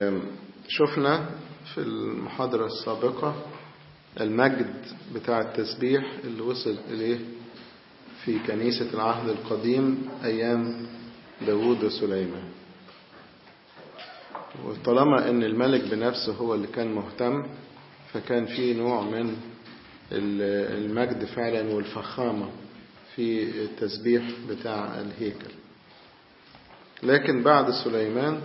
شفنا في المحاضرة السابقة المجد بتاع التسبيح اللي وصل إليه في كنيسة العهد القديم أيام داوود وسليمان وطالما أن الملك بنفسه هو اللي كان مهتم فكان في نوع من المجد فعلا والفخامة في التسبيح بتاع الهيكل لكن بعد سليمان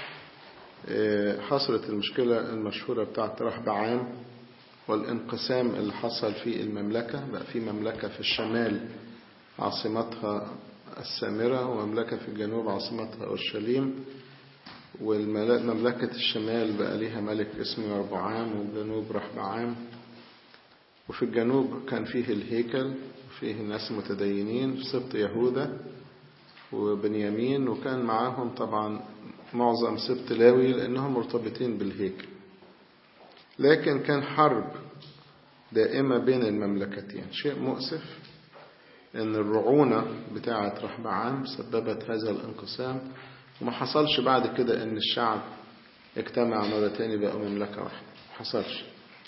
حصلت المشكلة المشهورة بتاعت رهبعام والانقسام اللي حصل في المملكة بقى في مملكة في الشمال عاصمتها السامرة ومملكة في الجنوب عاصمتها أورشليم ومملكة الشمال بقى ليها ملك اسمه يربعام والجنوب رهبعام وفي الجنوب كان فيه الهيكل وفيه ناس متدينين في سبط يهوذا وبنيامين وكان معاهم طبعا معظم سبط لاوي لأنهم مرتبطين بالهيكل لكن كان حرب دائمة بين المملكتين شيء مؤسف أن الرعونة بتاعة رحبعام سببت هذا الانقسام وما حصلش بعد كده أن الشعب اجتمع مرة تاني بقى مملكة واحدة ما حصلش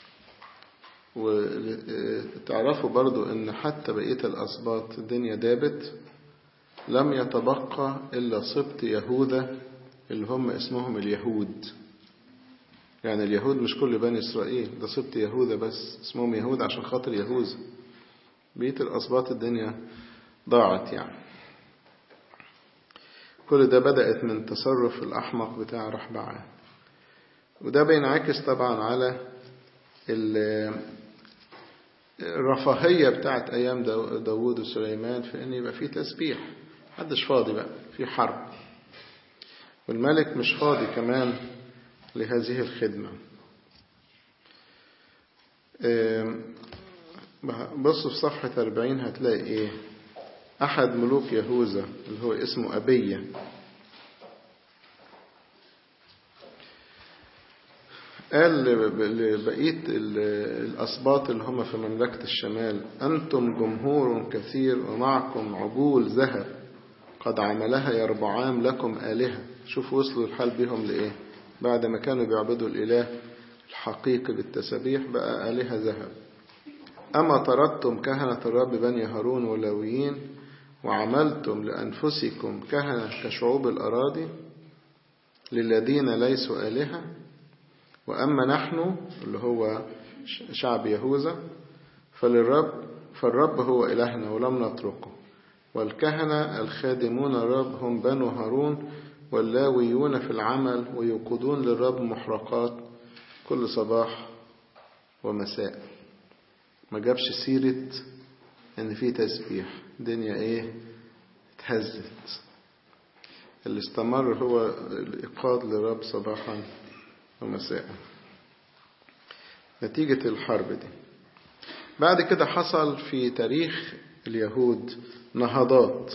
وتعرفوا برضو أن حتى بقية الأسباط الدنيا دابت لم يتبقى إلا سبط يهوذا اللي هم اسمهم اليهود يعني اليهود مش كل بني إسرائيل ده سبط يهوذا بس اسمهم يهود عشان خاطر يهوذا بقية الأسباط الدنيا ضاعت يعني كل ده بدأت من تصرف الأحمق بتاع رحبعان وده بينعكس طبعا على الرفاهية بتاعت أيام داوود وسليمان في أن يبقى فيه تسبيح محدش فاضي بقى في حرب والملك مش فاضي كمان لهذه الخدمة بصوا في صفحة 40 هتلاقي ايه أحد ملوك يهوذا اللي هو اسمه أبية قال لبقية الأسباط اللي هم في مملكة الشمال أنتم جمهور كثير ومعكم عجول ذهب قد عملها يربعام لكم آلهة شوفوا وصلوا الحال بهم لإيه بعد ما كانوا بيعبدوا الإله الحقيقي بالتسبيح بقى آلهة ذهب أما طردتم كهنة الرب بني هارون ولاويين وعملتم لأنفسكم كهنة كشعوب الأراضي للذين ليسوا آلهة وأما نحن اللي هو شعب يهوذا فللرب فالرب هو إلهنا ولم نتركه والكهنة الخادمون الرب هم بنو هارون واللاويون في العمل ويوقدون للرب محرقات كل صباح ومساء ما جابش سيرة ان في تسبيح الدنيا ايه اتهزت اللي استمر هو الإيقاد للرب صباحا ومساء نتيجة الحرب دي بعد كده حصل في تاريخ اليهود نهضات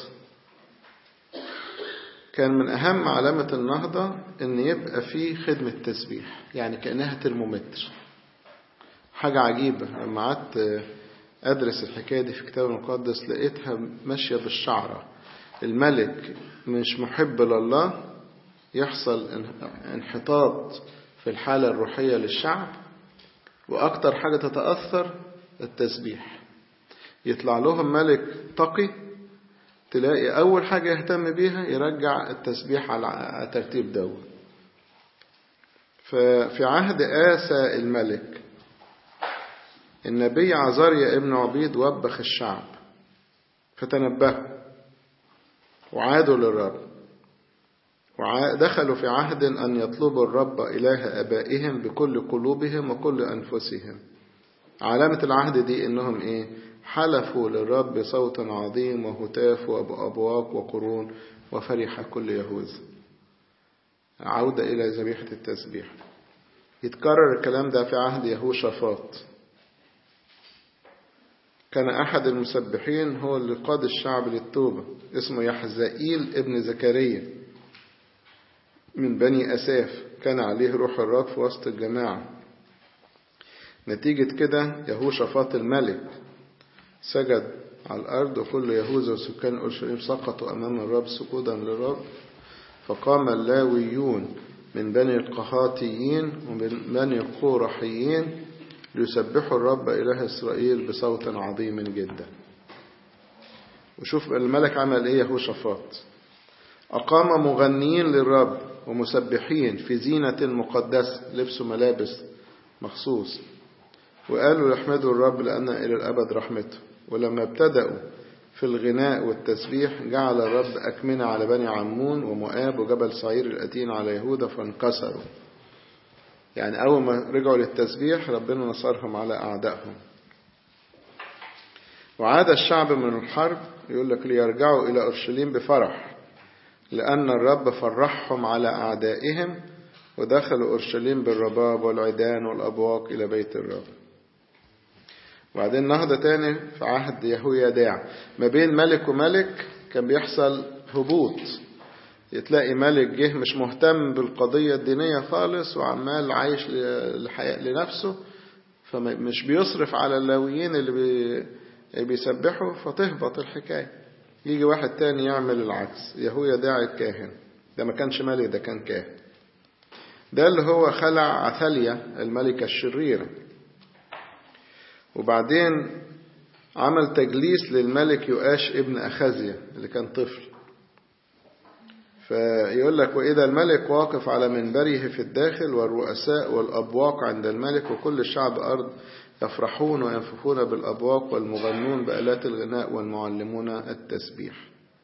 كان من أهم علامة النهضة إن يبقى في خدمة تسبيح يعني كأنها ترمومتر حاجة عجيبة لما قعدت أدرس الحكاية دي في الكتاب المقدس لقيتها ماشية بالشعرة الملك مش محب لله يحصل انحطاط في الحالة الروحية للشعب وأكتر حاجة تتأثر التسبيح يطلع لهم ملك تقي تلاقي أول حاجة يهتم بيها يرجع التسبيح على ترتيب داود ففي عهد آسى الملك النبي عزاريا ابن عبيد وبخ الشعب فتنبهوا وعادوا للرب ودخلوا في عهد أن يطلبوا الرب إله أبائهم بكل قلوبهم وكل أنفسهم علامة العهد دي إنهم إيه حلفوا للرب بصوت عظيم وهتاف وأبواق وقرون وفرح كل يهوذا عودة إلى ذبيحة التسبيح يتكرر الكلام ده في عهد يهوشافاط كان أحد المسبحين هو اللي قاد الشعب للتوبة اسمه يحزائيل ابن زكريا من بني أساف كان عليه روح الرب في وسط الجماعة نتيجة كده يهوشافاط الملك سجد على الأرض وكل يهوذا وسكان أورشليم سقطوا أمام الرب سجودا للرب فقام اللاويون من بني القهاتيين ومن بني القورحيين ليسبحوا الرب إله إسرائيل بصوت عظيم جدا وشوف الملك عمل إيه هو شفاط أقام مغنيين للرب ومسبحين في زينة مقدسة لبسوا ملابس مخصوص وقالوا يحمدوا الرب لأن إلى الأبد رحمته ولما ابتدأوا في الغناء والتسبيح جعل الرب أكمنة على بني عمون ومؤاب وجبل صعير الأتين على يهوذا فانكسروا يعني أول ما رجعوا للتسبيح ربنا نصرهم على أعدائهم وعاد الشعب من الحرب يقول لك ليرجعوا إلى أورشليم بفرح لأن الرب فرحهم على أعدائهم ودخلوا أورشليم بالرباب والعيدان والأبواق إلى بيت الرب وبعدين نهضة تاني في عهد يهويداع ما بين ملك وملك كان بيحصل هبوط تلاقي ملك جه مش مهتم بالقضية الدينية خالص وعمال عايش لنفسه فمش بيصرف على اللاويين اللي بيسبحوا فتهبط الحكاية يجي واحد تاني يعمل العكس يهويا داعي الكاهن ده ما كانش ملك ده كان كاهن ده اللي هو خلع عثاليا الملكة الشريرة وبعدين عمل تجليس للملك يؤاش ابن أخازيا اللي كان طفل فيقول لك وإذا الملك واقف على منبره في الداخل والرؤساء والأبواق عند الملك وكل الشعب أرض يفرحون وينفخون بالأبواق والمغنون بآلات الغناء والمعلمون التسبيح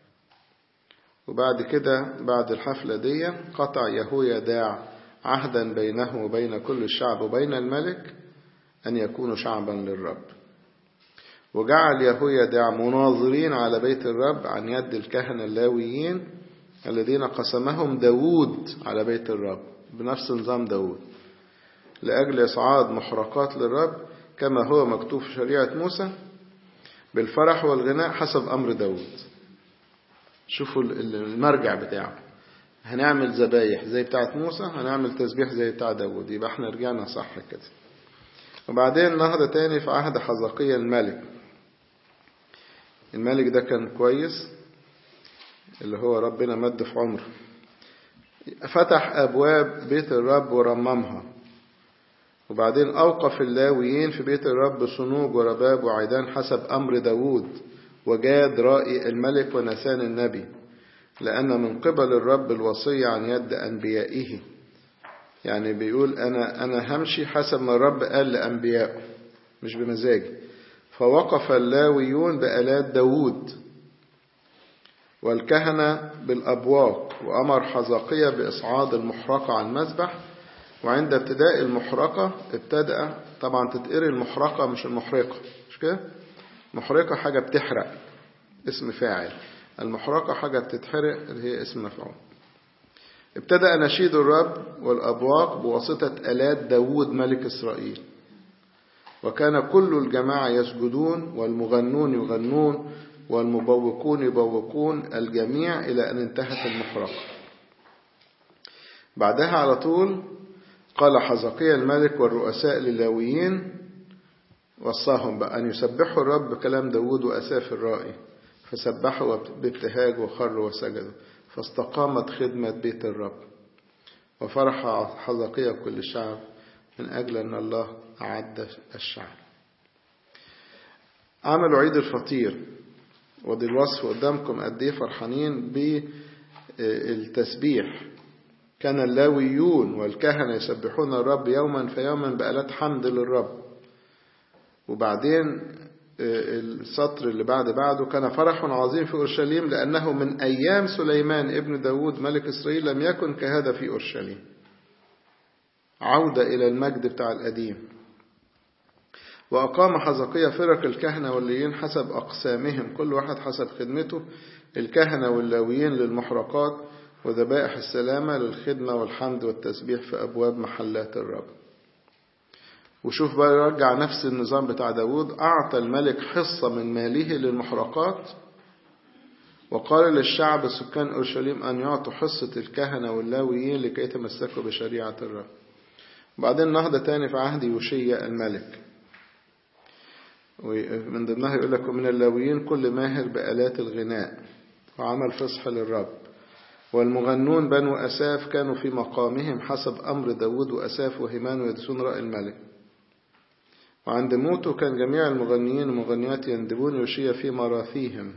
وبعد كده بعد الحفلة دي قطع يهويا داع عهدا بينه وبين كل الشعب وبين الملك أن يكونوا شعبا للرب وجعل يهويا داع مناظرين على بيت الرب عن يد الكهنة اللاويين الذين قسمهم داود على بيت الرب بنفس نظام داود لأجل إصعاد محرقات للرب كما هو مكتوب في شريعة موسى بالفرح والغناء حسب أمر داود شوفوا المرجع بتاعه هنعمل ذبايح زي بتاعة موسى هنعمل تسبيح زي بتاع داود يبقى احنا رجعنا صح كده وبعدين نهضة تاني في عهد حزقية الملك الملك ده كان كويس اللي هو ربنا مد في عمره فتح أبواب بيت الرب ورممها وبعدين أوقف اللاويين في بيت الرب صنوج ورباب وعيدان حسب أمر داود وجاد رائي الملك ونسان النبي لأن من قبل الرب الوصية عن يد أنبيائه يعني بيقول أنا أنا همشي حسب ما الرب قال لأنبيائه مش بمزاجي فوقف اللاويون بآلات داود والكهنة بالأبواق وأمر حزقية بإصعاد المحرقة على المذبح وعند ابتداء المحرقة ابتدأ طبعا تتقري المحرقة مش المحرقة مش كده محرقة حاجة بتحرق اسم فاعل المحرقة حاجة بتتحرق اللي هي اسم مفعول ابتدأ نشيد الرب والأبواق بواسطة آلات داود ملك إسرائيل وكان كل الجماعة يسجدون والمغنون يغنون والمبوقون يبوقون الجميع إلى أن انتهت المحرقة بعدها على طول قال حزقيا الملك والرؤساء للاويين وصاهم بقى أن يسبحوا الرب بكلام داود وأساف الرائي فسبحوا بابتهاج وخروا وسجدوا فاستقامت خدمة بيت الرب وفرح حزقيا كل الشعب من أجل أن الله أعد الشعب عملوا عيد الفطير ودي الوصف قدامكم قد ايه فرحانين بالتسبيح كان اللاويون والكهنة يسبحون الرب يوما فيوما بآلات حمد للرب وبعدين السطر اللي بعد بعده كان فرح عظيم في أورشليم لأنه من أيام سليمان ابن داود ملك إسرائيل لم يكن كهذا في أورشليم عودة إلى المجد بتاع القديم وأقام حزقية فرق الكهنة والليين حسب أقسامهم كل واحد حسب خدمته الكهنة واللاويين للمحرقات وذبائح السلامة للخدمة والحمد والتسبيح في أبواب محلات الرب وشوف بقى يرجع نفس النظام بتاع داود أعطى الملك حصة من ماله للمحرقات وقال للشعب سكان أورشليم أن يعطوا حصة الكهنة واللاويين لكي يتمسكوا بشريعة الرب بعدين نهضة تاني في عهد يوشيا الملك ومن ضمنها يقول لك من اللاويين كل ماهر بآلات الغناء وعمل فصح للرب والمغنون بنو أساف كانوا في مقامهم حسب أمر داود وأساف وهيمان ويدسون رأي الملك وعند موته كان جميع المغنيين والمغنيات يندبون يوشيا في مراثيهم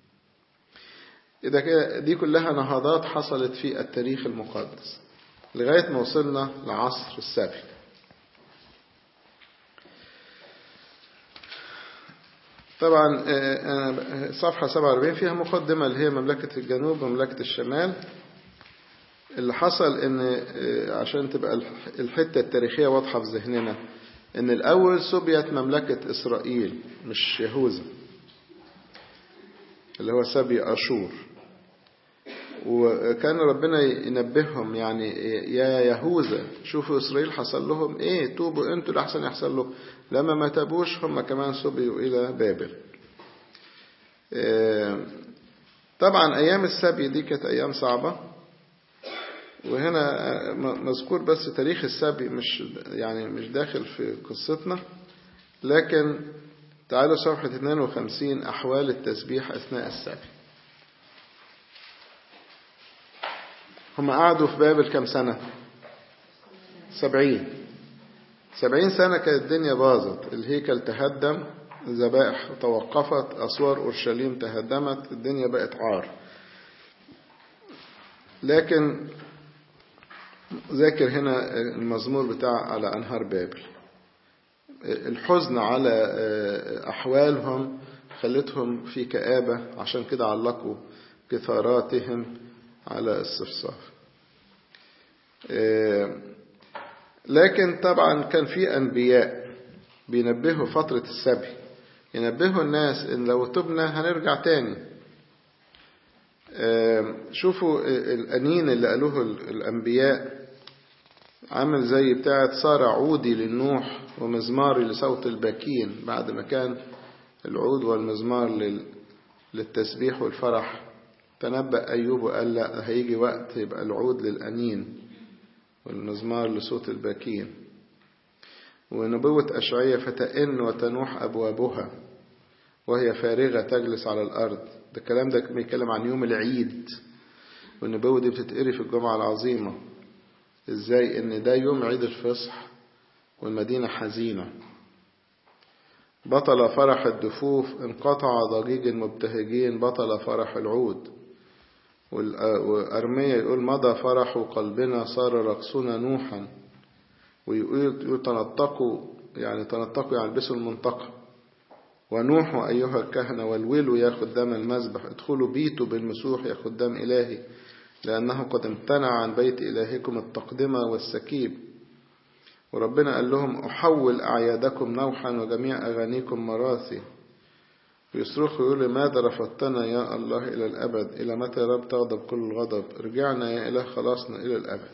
إذا دي كلها نهضات حصلت في التاريخ المقدس لغاية ما وصلنا لعصر السبي طبعا صفحة 47 فيها مقدمة اللي هي مملكة الجنوب ومملكة الشمال اللي حصل ان عشان تبقى الحتة التاريخية واضحة في ذهننا ان الاول سبيت مملكة اسرائيل مش يهوذا اللي هو سبي اشور وكان ربنا ينبههم يعني يا يهوذا شوفوا اسرائيل حصل لهم ايه توبوا انتوا الاحسن يحصل لكم لما ما تابوش هم كمان سبيوا الى بابل طبعا ايام السبي دي كانت ايام صعبه وهنا مذكور بس تاريخ السبي مش يعني مش داخل في قصتنا لكن تعالوا صفحة 52 أحوال التسبيح أثناء السبي هم قعدوا في بابل كم سنة سبعين سبعين سنة كانت الدنيا باظت الهيكل تهدم الذبائح توقفت أسوار أورشليم تهدمت الدنيا بقت عار لكن ذاكر هنا المزمور بتاع على أنهار بابل الحزن على أحوالهم خلتهم في كآبة عشان كده علقوا كثاراتهم على الصفصاف لكن طبعا كان في أنبياء بينبهوا فترة السبي ينبهوا الناس إن لو تبنا هنرجع تاني شوفوا الأنين اللي قالوه الأنبياء عامل زي بتاعة صار عودي للنوح ومزماري لصوت الباكين بعد ما كان العود والمزمار للتسبيح والفرح تنبأ أيوب وقال لا هيجي وقت يبقى العود للأنين والمزمار لصوت الباكين ونبوة أشعية فتئن وتنوح أبوابها وهي فارغة تجلس على الأرض ده الكلام ده بيتكلم عن يوم العيد والنبوة دي بتتقري في الجمعة العظيمة ازاي ان ده يوم عيد الفصح والمدينة حزينة بطل فرح الدفوف انقطع ضجيج المبتهجين بطل فرح العود وأرمية يقول مضى فرح قلبنا صار رقصنا نوحا ويقول تنطقوا يعني تنطقوا يعني البسوا المنطقة ونوحوا أيها الكهنة والولوا يا خدام المذبح ادخلوا بيتوا بالمسوح يا خدام إلهي لأنه قد امتنع عن بيت إلهكم التقدمة والسكيب وربنا قال لهم أحول أعيادكم نوحا وجميع أغانيكم مراثي ويصرخوا يقول ماذا رفضتنا يا الله إلى الأبد إلى متى يا رب تغضب كل الغضب رجعنا يا إله خلاصنا إلى الأبد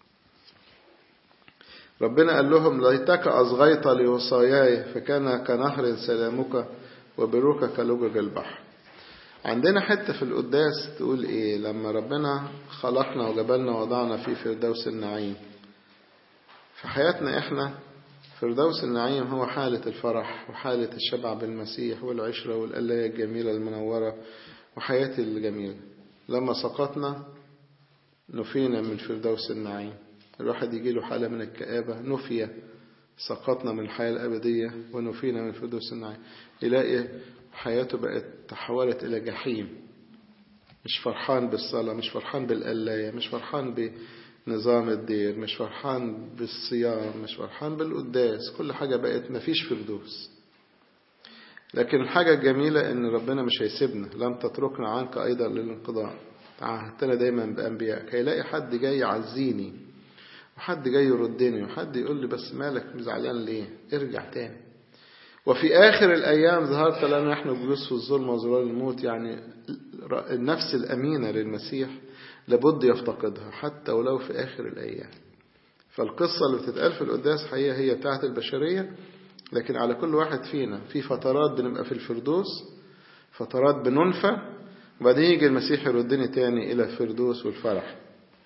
ربنا قال لهم ليتك أصغيت لوصاياي فكان كنهر سلامك وبروك كلجج البحر عندنا حتة في القداس تقول إيه لما ربنا خلقنا وجبلنا وضعنا في فردوس النعيم في حياتنا إحنا فردوس النعيم هو حالة الفرح وحالة الشبع بالمسيح والعشرة والقلاية الجميلة المنورة وحياة الجميلة لما سقطنا نفينا من فردوس النعيم الواحد يجي له حالة من الكآبة نفي سقطنا من الحياة الأبدية ونفينا من فردوس النعيم يلاقي حياته بقت تحولت إلى جحيم مش فرحان بالصلاة مش فرحان بالقلاية مش فرحان بنظام الدير مش فرحان بالصيام مش فرحان بالقداس كل حاجة بقت مفيش فردوس لكن الحاجة الجميلة إن ربنا مش هيسيبنا لم تتركنا عنك أيضا للانقضاء تعهدتنا دايما بأنبيائك هيلاقي حد جاي يعزيني وحد جاي يردني وحد يقول لي بس مالك زعلان ليه ارجع تاني وفي آخر الأيام ظهرت لنا نحن جلوس في الظلم وظلال الموت يعني النفس الأمينة للمسيح لابد يفتقدها حتى ولو في آخر الأيام فالقصة اللي بتتقال في القداس حقيقة هي بتاعت البشرية لكن على كل واحد فينا في فترات بنبقى في الفردوس فترات بننفى وبعدين يجي المسيح يردني تاني إلى الفردوس والفرح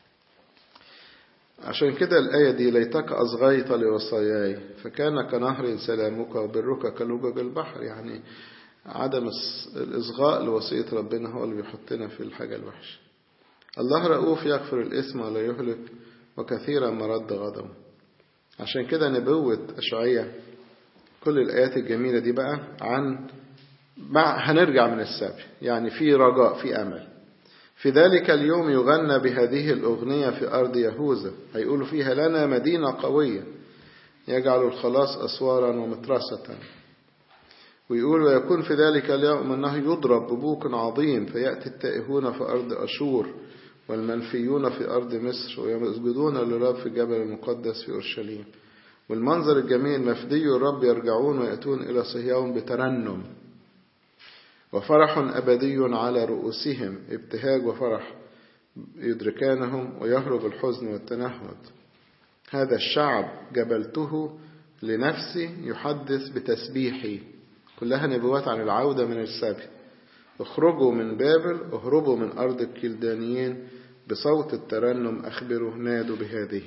عشان كده الآية دي ليتك أصغيت لوصاياي فكان كنهر سلامك وبرك كلجج البحر يعني عدم الإصغاء لوصية ربنا هو اللي بيحطنا في الحاجة الوحشة الله رؤوف يغفر الإثم ولا يهلك وكثيرا مرد غضبه عشان كده نبوة أشعية كل الآيات الجميلة دي بقى عن مع هنرجع من السبي يعني في رجاء في أمل في ذلك اليوم يغنى بهذه الأغنية في أرض يهوذا هيقولوا فيها لنا مدينة قوية يجعل الخلاص أسوارا ومترسة ويقول ويكون في ذلك اليوم أنه يضرب ببوك عظيم فيأتي التائهون في أرض أشور والمنفيون في أرض مصر ويسجدون للرب في الجبل المقدس في أورشليم والمنظر الجميل مفدي الرب يرجعون ويأتون إلى صهيون بترنم وفرح أبدي على رؤوسهم ابتهاج وفرح يدركانهم ويهرب الحزن والتنهد هذا الشعب جبلته لنفسي يحدث بتسبيحي كلها نبوات عن العودة من السبي اخرجوا من بابل اهربوا من أرض الكلدانيين بصوت الترنم أخبروا نادوا بهذه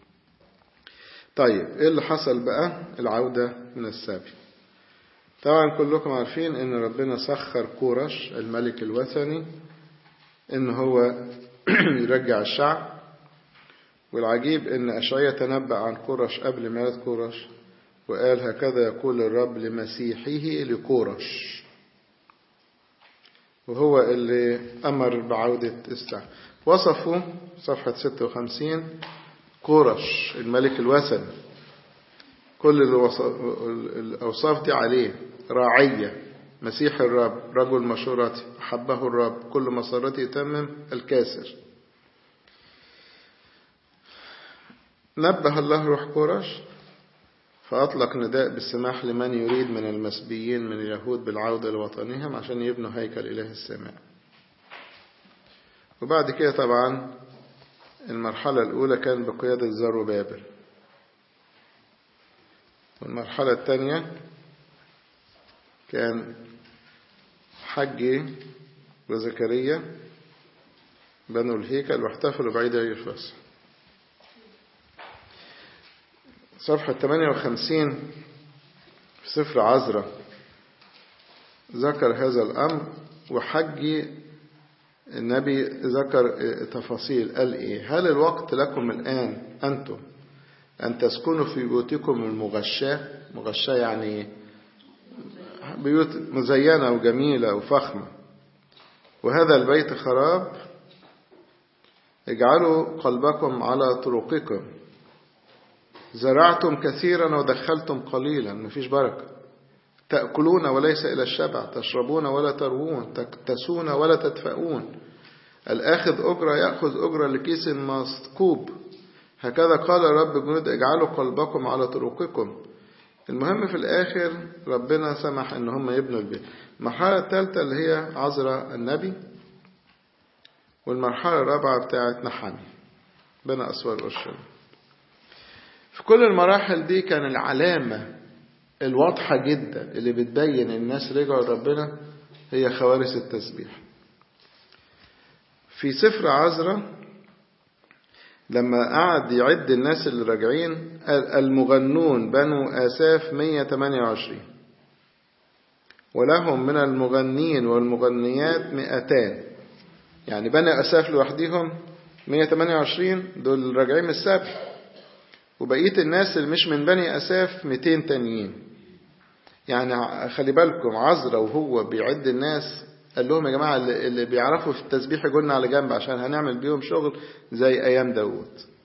طيب ايه اللي حصل بقى العودة من السبي طبعا كلكم عارفين ان ربنا سخر كورش الملك الوثني ان هو يرجع الشعب والعجيب ان اشعيا تنبأ عن كورش قبل ميلاد كورش وقال هكذا يقول الرب لمسيحه لكورش وهو اللي أمر بعودة السعي وصفوا صفحة 56 كورش الملك الوثني كل الأوصاف دي عليه راعية مسيح الرب رجل مشورتي أحبه الرب كل مسارته يتمم الكاسر نبه الله روح كورش فأطلق نداء بالسماح لمن يريد من المسبيين من اليهود بالعودة لوطنهم عشان يبنوا هيكل إله السماء وبعد كده طبعا المرحلة الأولى كان بقيادة زروبابل والمرحلة الثانية كان حج وزكريا بنوا الهيكل واحتفلوا بعيد عيد الفصح صفحة 58 في سفر عزرة ذكر هذا الأمر وحج النبي ذكر تفاصيل قال إيه هل الوقت لكم الآن أنتم أن تسكنوا في بيوتكم المغشاة مغشاة يعني بيوت مزينة وجميلة وفخمة وهذا البيت خراب اجعلوا قلبكم على طرقكم زرعتم كثيرا ودخلتم قليلا مفيش بركة تأكلون وليس إلى الشبع تشربون ولا تروون تكتسون ولا تدفئون الآخذ أجرة يأخذ أجرة لكيس مسكوب هكذا قال رب جنود اجعلوا قلبكم على طرقكم المهم في الآخر ربنا سمح إن هم يبنوا البيت المرحلة الثالثة اللي هي عذراء النبي والمرحلة الرابعة بتاعت نحامي بنى أسوار أورشليم في كل المراحل دي كان العلامة الواضحة جدا اللي بتبين الناس رجعوا لربنا هي خوارث التسبيح في سفر عزرة لما قعد يعد الناس اللي راجعين المغنون بنو آساف 128 ولهم من المغنين والمغنيات 200 يعني بني أساف لوحديهم 128 دول راجعين من السبت وبقية الناس اللي مش من بني أساف 200 تانيين يعني خلي بالكم عزرا وهو بيعد الناس قال لهم يا جماعة اللي بيعرفوا في التسبيح يقولنا على جنب عشان هنعمل بيهم شغل زي أيام داود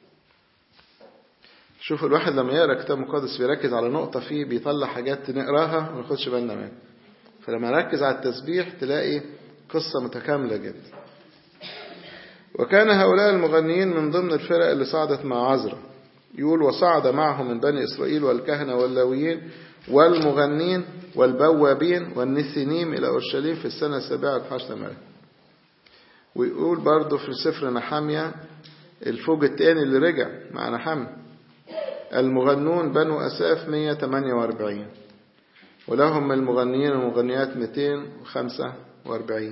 شوفوا الواحد لما يقرأ كتاب مقدس بيركز على نقطة فيه بيطلع حاجات نقراها وما ناخدش بالنا منها فلما ركز على التسبيح تلاقي قصة متكاملة جدا وكان هؤلاء المغنيين من ضمن الفرق اللي صعدت مع عزرا يقول وصعد معهم من بني إسرائيل والكهنة واللاويين والمغنين والبوابين والنسينيم إلى أورشليم في السنة السابعة عشر ملك ويقول برضه في سفر نحامية الفوج التاني اللي رجع مع نحامية المغنون بنو أساف 148 ولهم المغنيين والمغنيات 245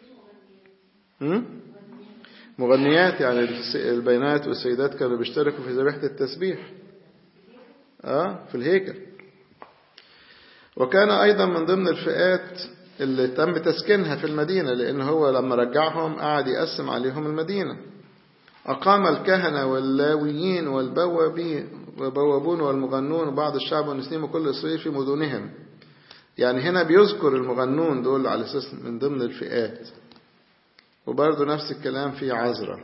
مغنيات يعني البينات والسيدات كانوا بيشتركوا في ذبيحة التسبيح آه في الهيكل وكان أيضا من ضمن الفئات اللي تم تسكينها في المدينة لأن هو لما رجعهم قعد يقسم عليهم المدينة أقام الكهنة واللاويين والبوابين وبوابون والمغنون وبعض الشعب والنسيم وكل إسرائيل في مدنهم يعني هنا بيذكر المغنون دول على أساس من ضمن الفئات وبرضه نفس الكلام في عزرة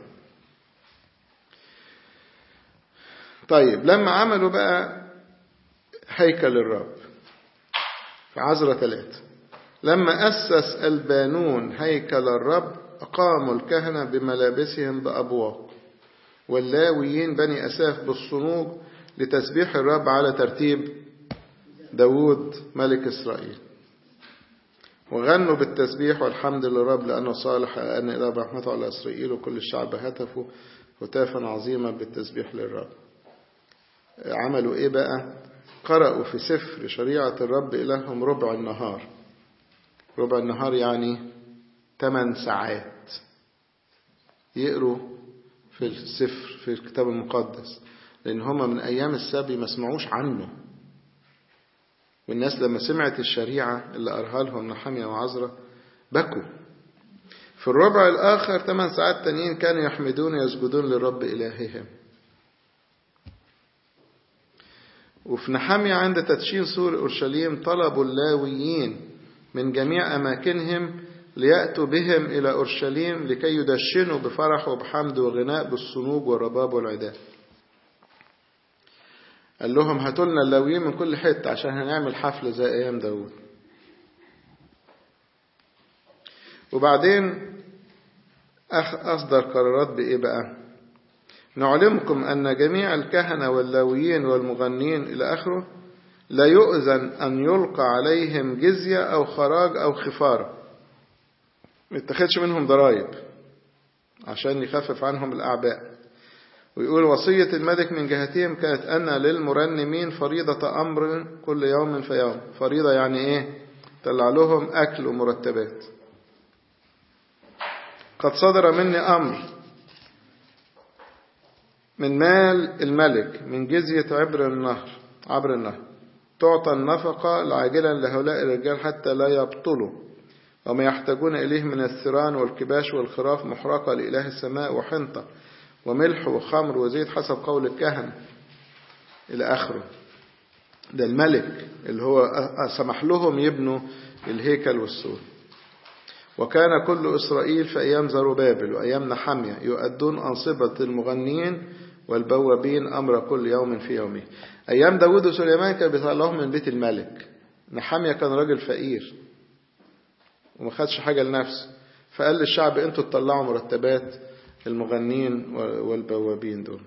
طيب لما عملوا بقى هيكل الرب في عزرة ثلاثة لما أسس البانون هيكل الرب أقاموا الكهنة بملابسهم بأبواق واللاويين بني أساف بالصنوج لتسبيح الرب على ترتيب داود ملك إسرائيل وغنوا بالتسبيح والحمد للرب لأنه صالح أن إله رحمته على إسرائيل وكل الشعب هتفوا هتافا عظيما بالتسبيح للرب عملوا إيه بقى قرأوا في سفر شريعة الرب إلههم ربع النهار ربع النهار يعني 8 ساعات يقروا في السفر في الكتاب المقدس لأن هما من أيام السبي ما سمعوش عنه والناس لما سمعت الشريعة اللي قرها لهم نحمية وعزرة بكوا في الربع الآخر 8 ساعات تانيين كانوا يحمدون يسجدون للرب إلههم وفي نحمية عند تدشين سور أورشليم طلبوا اللاويين من جميع أماكنهم ليأتوا بهم إلى أورشليم لكي يدشنوا بفرح وبحمد وغناء بالصنوج والرباب والعداء قال لهم هاتوا لنا اللاويين من كل حتة عشان هنعمل حفلة زي أيام داود وبعدين أصدر قرارات بإيه بقى نعلمكم أن جميع الكهنة واللاويين والمغنين إلى آخره لا يؤذن أن يلقى عليهم جزية أو خراج أو خفارة ما يتخذش منهم ضرائب عشان يخفف عنهم الأعباء ويقول وصية الملك من جهتهم كانت أن للمرنمين فريضة أمر كل يوم في يوم فريضة يعني إيه طلع لهم أكل ومرتبات قد صدر مني أمر من مال الملك من جزية عبر النهر عبر النهر تعطى النفقة العاجلة لهؤلاء الرجال حتى لا يبطلوا وما يحتاجون إليه من الثيران والكباش والخراف محرقة لإله السماء وحنطة وملح وخمر وزيت حسب قول الكهنة إلى آخره ده الملك اللي هو سمح لهم يبنوا الهيكل والسور وكان كل إسرائيل في أيام زروبابل وأيام نحمية يؤدون أنصبة المغنيين والبوابين أمر كل يوم في يومه أيام داود وسليمان كان بيطلعهم من بيت الملك نحمية كان راجل فقير وما خدش حاجة لنفسه فقال للشعب انتوا تطلعوا مرتبات المغنين والبوابين دول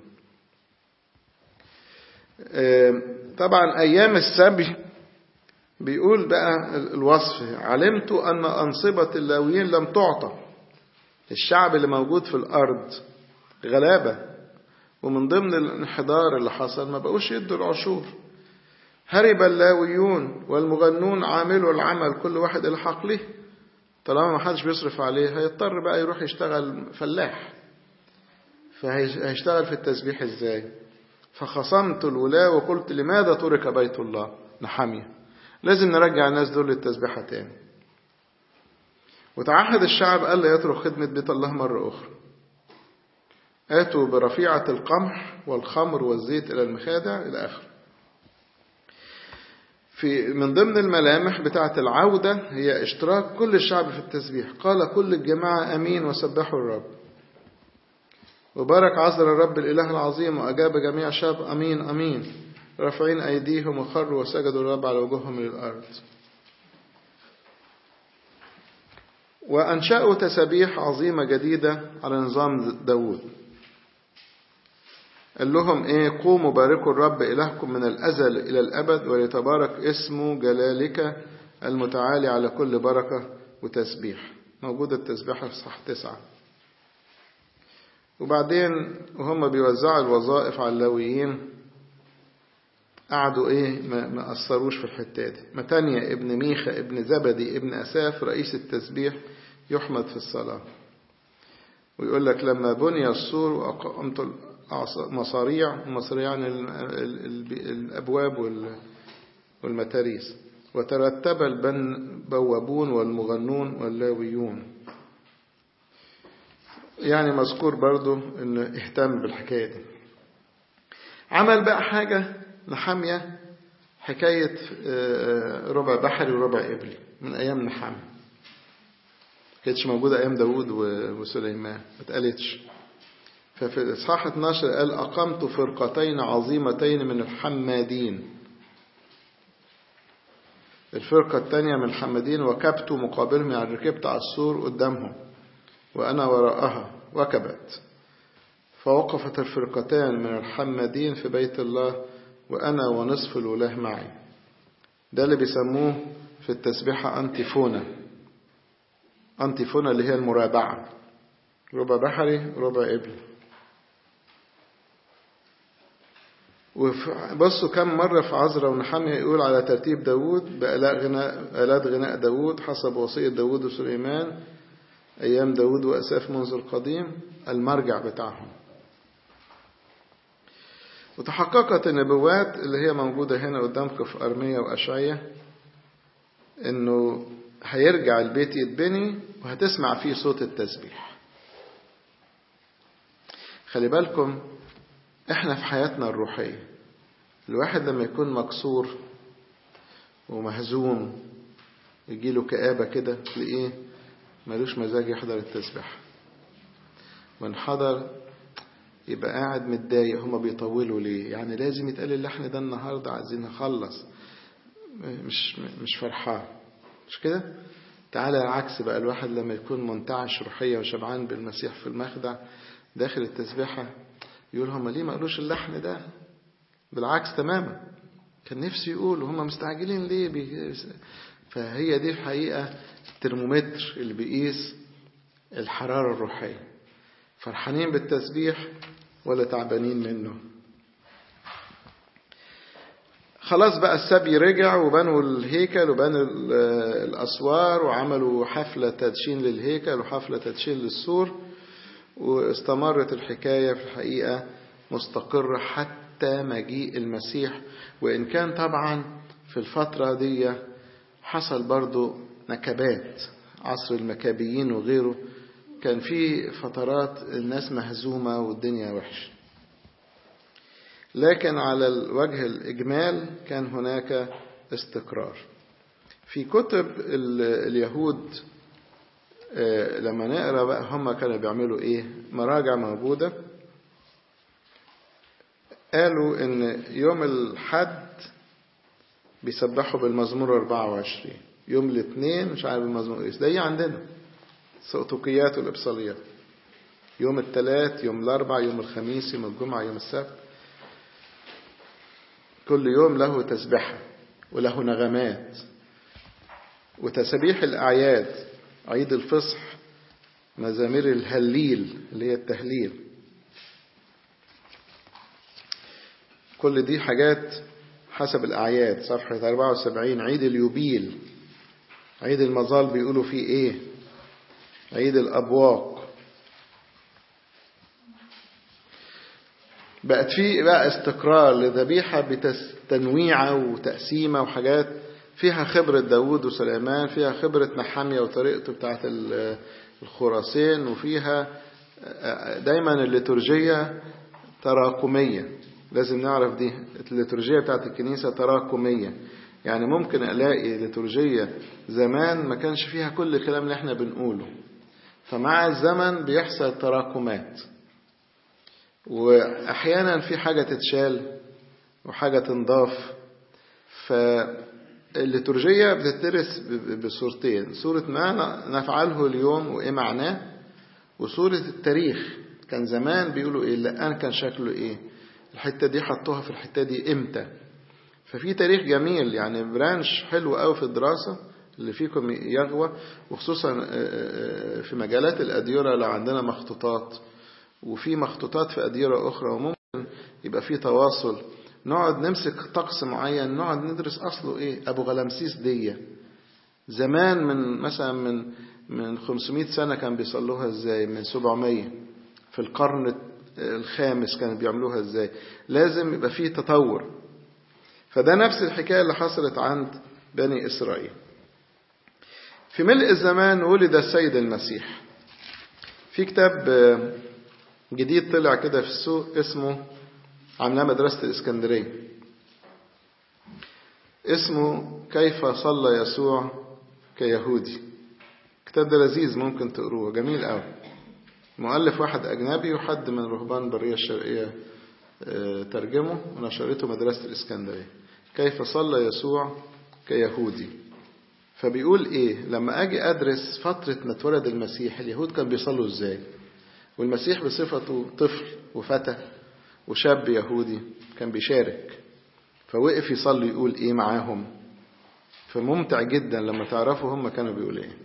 طبعا أيام السبي بيقول بقى الوصف علمت أن أنصبة اللاويين لم تعطى الشعب اللي موجود في الأرض غلابة ومن ضمن الانحدار اللي حصل ما بقوش يدوا العشور هرب اللاويون والمغنون عاملوا العمل كل واحد إلى حقله طالما ما حدش بيصرف عليه هيضطر بقى يروح يشتغل فلاح فهيشتغل في التسبيح ازاي فخصمت الولاة وقلت لماذا ترك بيت الله نحمية لازم نرجع الناس دول للتسبيحة تاني وتعهد الشعب ألا يترك خدمة بيت الله مرة أخرى آتوا برفيعة القمح والخمر والزيت إلى المخادع إلى آخره في من ضمن الملامح بتاعة العودة هي اشتراك كل الشعب في التسبيح قال كل الجماعة أمين وسبحوا الرب وبارك عذر الرب الإله العظيم وأجاب جميع الشعب أمين أمين رافعين أيديهم وخروا وسجدوا الرب على وجوههم للأرض وأنشأوا تسابيح عظيمة جديدة على نظام داود قال لهم ايه قوموا باركوا الرب إلهكم من الأزل إلى الأبد وليتبارك اسمه جلالك المتعالي على كل بركة وتسبيح موجودة التسبيحة في صح تسعة وبعدين وهم بيوزعوا الوظائف على اللاويين قعدوا ايه ما, ما أثروش في الحتة دي متانيا ابن ميخا ابن زبدي ابن أساف رئيس التسبيح يحمد في الصلاة ويقول لك لما بني السور وأقمت مصاريع مصاريع يعني الأبواب والمتاريس وترتب البوابون والمغنون واللاويون يعني مذكور برضو انه اهتم بالحكاية دي عمل بقى حاجة نحامية حكاية ربع بحري وربع إبلي من أيام نحام كانتش موجودة أيام داود وسليمان ما اتقالتش ففي الإصحاح 12 قال أقمت فرقتين عظيمتين من الحمادين الفرقة الثانية من الحمادين وكبت مقابلهم يعني ركبت على السور قدامهم وأنا وراءها وكبت فوقفت الفرقتان من الحمادين في بيت الله وأنا ونصف الولاة معي ده اللي بيسموه في التسبيحة أنتيفونا أنتيفونا اللي هي المرابعة ربع بحري ربع إبل وبصوا كم مرة في عزرا ونحمية يقول على ترتيب داود بآلات غناء, آلات غناء داود حسب وصية داود وسليمان أيام داود وأساف منذ القديم المرجع بتاعهم وتحققت النبوات اللي هي موجودة هنا قدامكم في أرمية وأشعية إنه هيرجع البيت يتبني وهتسمع فيه صوت التسبيح خلي بالكم احنا في حياتنا الروحية الواحد لما يكون مكسور ومهزوم يجيله كآبة كده تلاقيه ملوش مزاج يحضر التسبيح من حضر يبقى قاعد متضايق هما بيطولوا ليه يعني لازم يتقال اللحن ده النهاردة عايزين نخلص مش مش فرحان مش كده تعالى العكس بقى الواحد لما يكون منتعش روحيا وشبعان بالمسيح في المخدع داخل التسبيحة يقول هما ليه ما قالوش اللحن ده بالعكس تماما كان نفسي يقول هما مستعجلين ليه بي... فهي دي الحقيقة الترمومتر اللي بيقيس الحرارة الروحية فرحانين بالتسبيح ولا تعبانين منه خلاص بقى السبي رجع وبنوا الهيكل وبنوا الأسوار وعملوا حفلة تدشين للهيكل وحفلة تدشين للسور واستمرت الحكاية في الحقيقة مستقرة حتى مجيء المسيح وإن كان طبعا في الفترة دي حصل برضو نكبات عصر المكابيين وغيره كان في فترات الناس مهزومة والدنيا وحشة لكن على الوجه الإجمال كان هناك استقرار في كتب اليهود لما نقرا بقى هم كانوا بيعملوا ايه مراجع موجوده قالوا ان يوم الحد بيسبحوا بالمزمور 24 يوم الاثنين مش عارف المزمور ايه ده عندنا سقطوقيات والابصاليات يوم الثلاث يوم الاربع يوم الخميس يوم الجمعه يوم السبت كل يوم له تسبحه وله نغمات وتسابيح الاعياد عيد الفصح مزامير الهليل اللي هي التهليل كل دي حاجات حسب الأعياد صفحة 74 عيد اليوبيل عيد المظال بيقولوا فيه إيه عيد الأبواق بقت في بقى استقرار لذبيحة بتنويعة وتقسيمة وحاجات فيها خبرة داود وسليمان فيها خبرة نحامية وطريقته بتاعت الخراسين وفيها دايما الليتورجية تراكمية لازم نعرف دي الليتورجية بتاعت الكنيسة تراكمية يعني ممكن ألاقي ليتورجية زمان ما كانش فيها كل الكلام اللي احنا بنقوله فمع الزمن بيحصل تراكمات وأحيانا في حاجة تتشال وحاجة تنضاف ف الليتورجية بتدرس بصورتين صورة ما نفعله اليوم وإيه معناه وصورة التاريخ كان زمان بيقولوا إيه الآن كان شكله إيه الحتة دي حطوها في الحتة دي إمتى ففي تاريخ جميل يعني برانش حلو قوي في الدراسة اللي فيكم يغوى وخصوصا في مجالات الأديرة لو عندنا مخطوطات وفي مخطوطات في أديرة أخرى وممكن يبقى في تواصل نقعد نمسك طقس معين نقعد ندرس أصله إيه أبو غلامسيس دي زمان من مثلا من من 500 سنة كان بيصلوها إزاي من 700 في القرن الخامس كانوا بيعملوها إزاي لازم يبقى فيه تطور فده نفس الحكاية اللي حصلت عند بني إسرائيل في ملء الزمان ولد السيد المسيح في كتاب جديد طلع كده في السوق اسمه عاملاه مدرسة الإسكندرية اسمه كيف صلى يسوع كيهودي الكتاب ده لذيذ ممكن تقروه جميل قوي مؤلف واحد أجنبي وحد من رهبان برية الشرقية ترجمه ونشرته مدرسة الإسكندرية كيف صلى يسوع كيهودي فبيقول إيه لما أجي أدرس فترة ما اتولد المسيح اليهود كان بيصلوا إزاي والمسيح بصفته طفل وفتى وشاب يهودي كان بيشارك فوقف يصلي يقول إيه معاهم فممتع جدا لما تعرفوا هم كانوا بيقولوا إيه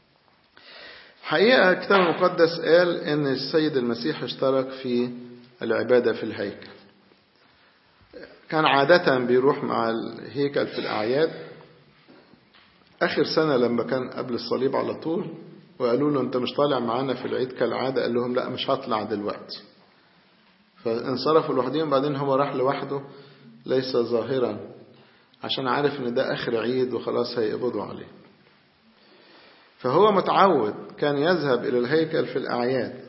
حقيقة الكتاب المقدس قال إن السيد المسيح اشترك في العبادة في الهيكل كان عادة بيروح مع الهيكل في الأعياد آخر سنة لما كان قبل الصليب على طول وقالوا له أنت مش طالع معانا في العيد كالعادة قال لهم لا مش هطلع دلوقتي فانصرفوا لوحدهم بعدين هو راح لوحده ليس ظاهرا عشان عارف ان ده آخر عيد وخلاص هيقبضوا عليه فهو متعود كان يذهب إلى الهيكل في الأعياد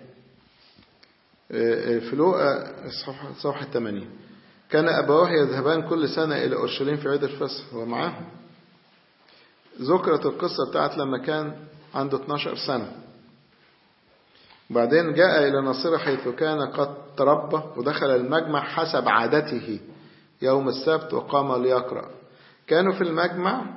في لوقا صفحة 80 كان أبواه يذهبان كل سنة إلى أورشليم في عيد الفصح ومعاهم ذكرت القصة بتاعت لما كان عنده 12 سنة وبعدين جاء إلى ناصرة حيث كان قد تربى ودخل المجمع حسب عادته يوم السبت وقام ليقرأ كانوا في المجمع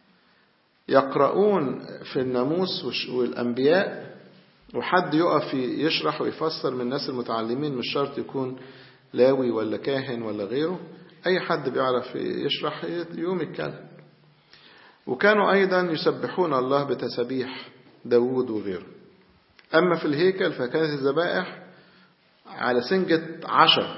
يقرؤون في الناموس والأنبياء وحد يقف يشرح ويفسر من الناس المتعلمين مش شرط يكون لاوي ولا كاهن ولا غيره أي حد بيعرف يشرح يوم يتكلم وكانوا أيضا يسبحون الله بتسبيح داود وغيره أما في الهيكل فكانت الذبائح على سنجة عشر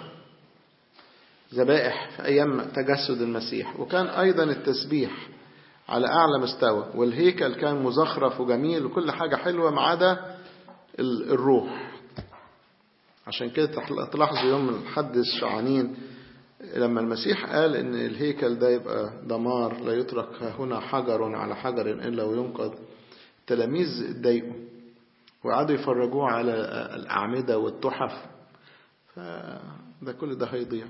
ذبائح في أيام تجسد المسيح وكان أيضا التسبيح على أعلى مستوى والهيكل كان مزخرف وجميل وكل حاجة حلوة ما عدا الروح عشان كده تلاحظوا يوم الحد الشعانين لما المسيح قال ان الهيكل ده يبقى دمار لا يترك هنا حجر على حجر الا وينقض التلاميذ اتضايقوا وقعدوا يفرجوه على الاعمده والتحف فده كل ده هيضيع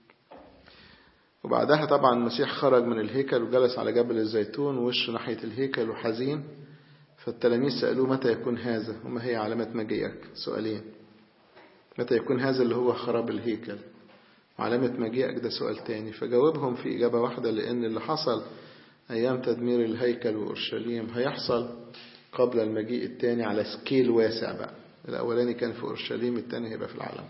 وبعدها طبعا المسيح خرج من الهيكل وجلس على جبل الزيتون ووشه ناحيه الهيكل وحزين فالتلاميذ سألوه متى يكون هذا وما هي علامات مجيئك سؤالين متى يكون هذا اللي هو خراب الهيكل وعلامة مجيئك ده سؤال تاني فجاوبهم في إجابة واحدة لأن اللي حصل أيام تدمير الهيكل وأورشليم هيحصل قبل المجيء التاني على سكيل واسع بقى الأولاني كان في أورشليم التاني هيبقى في العالم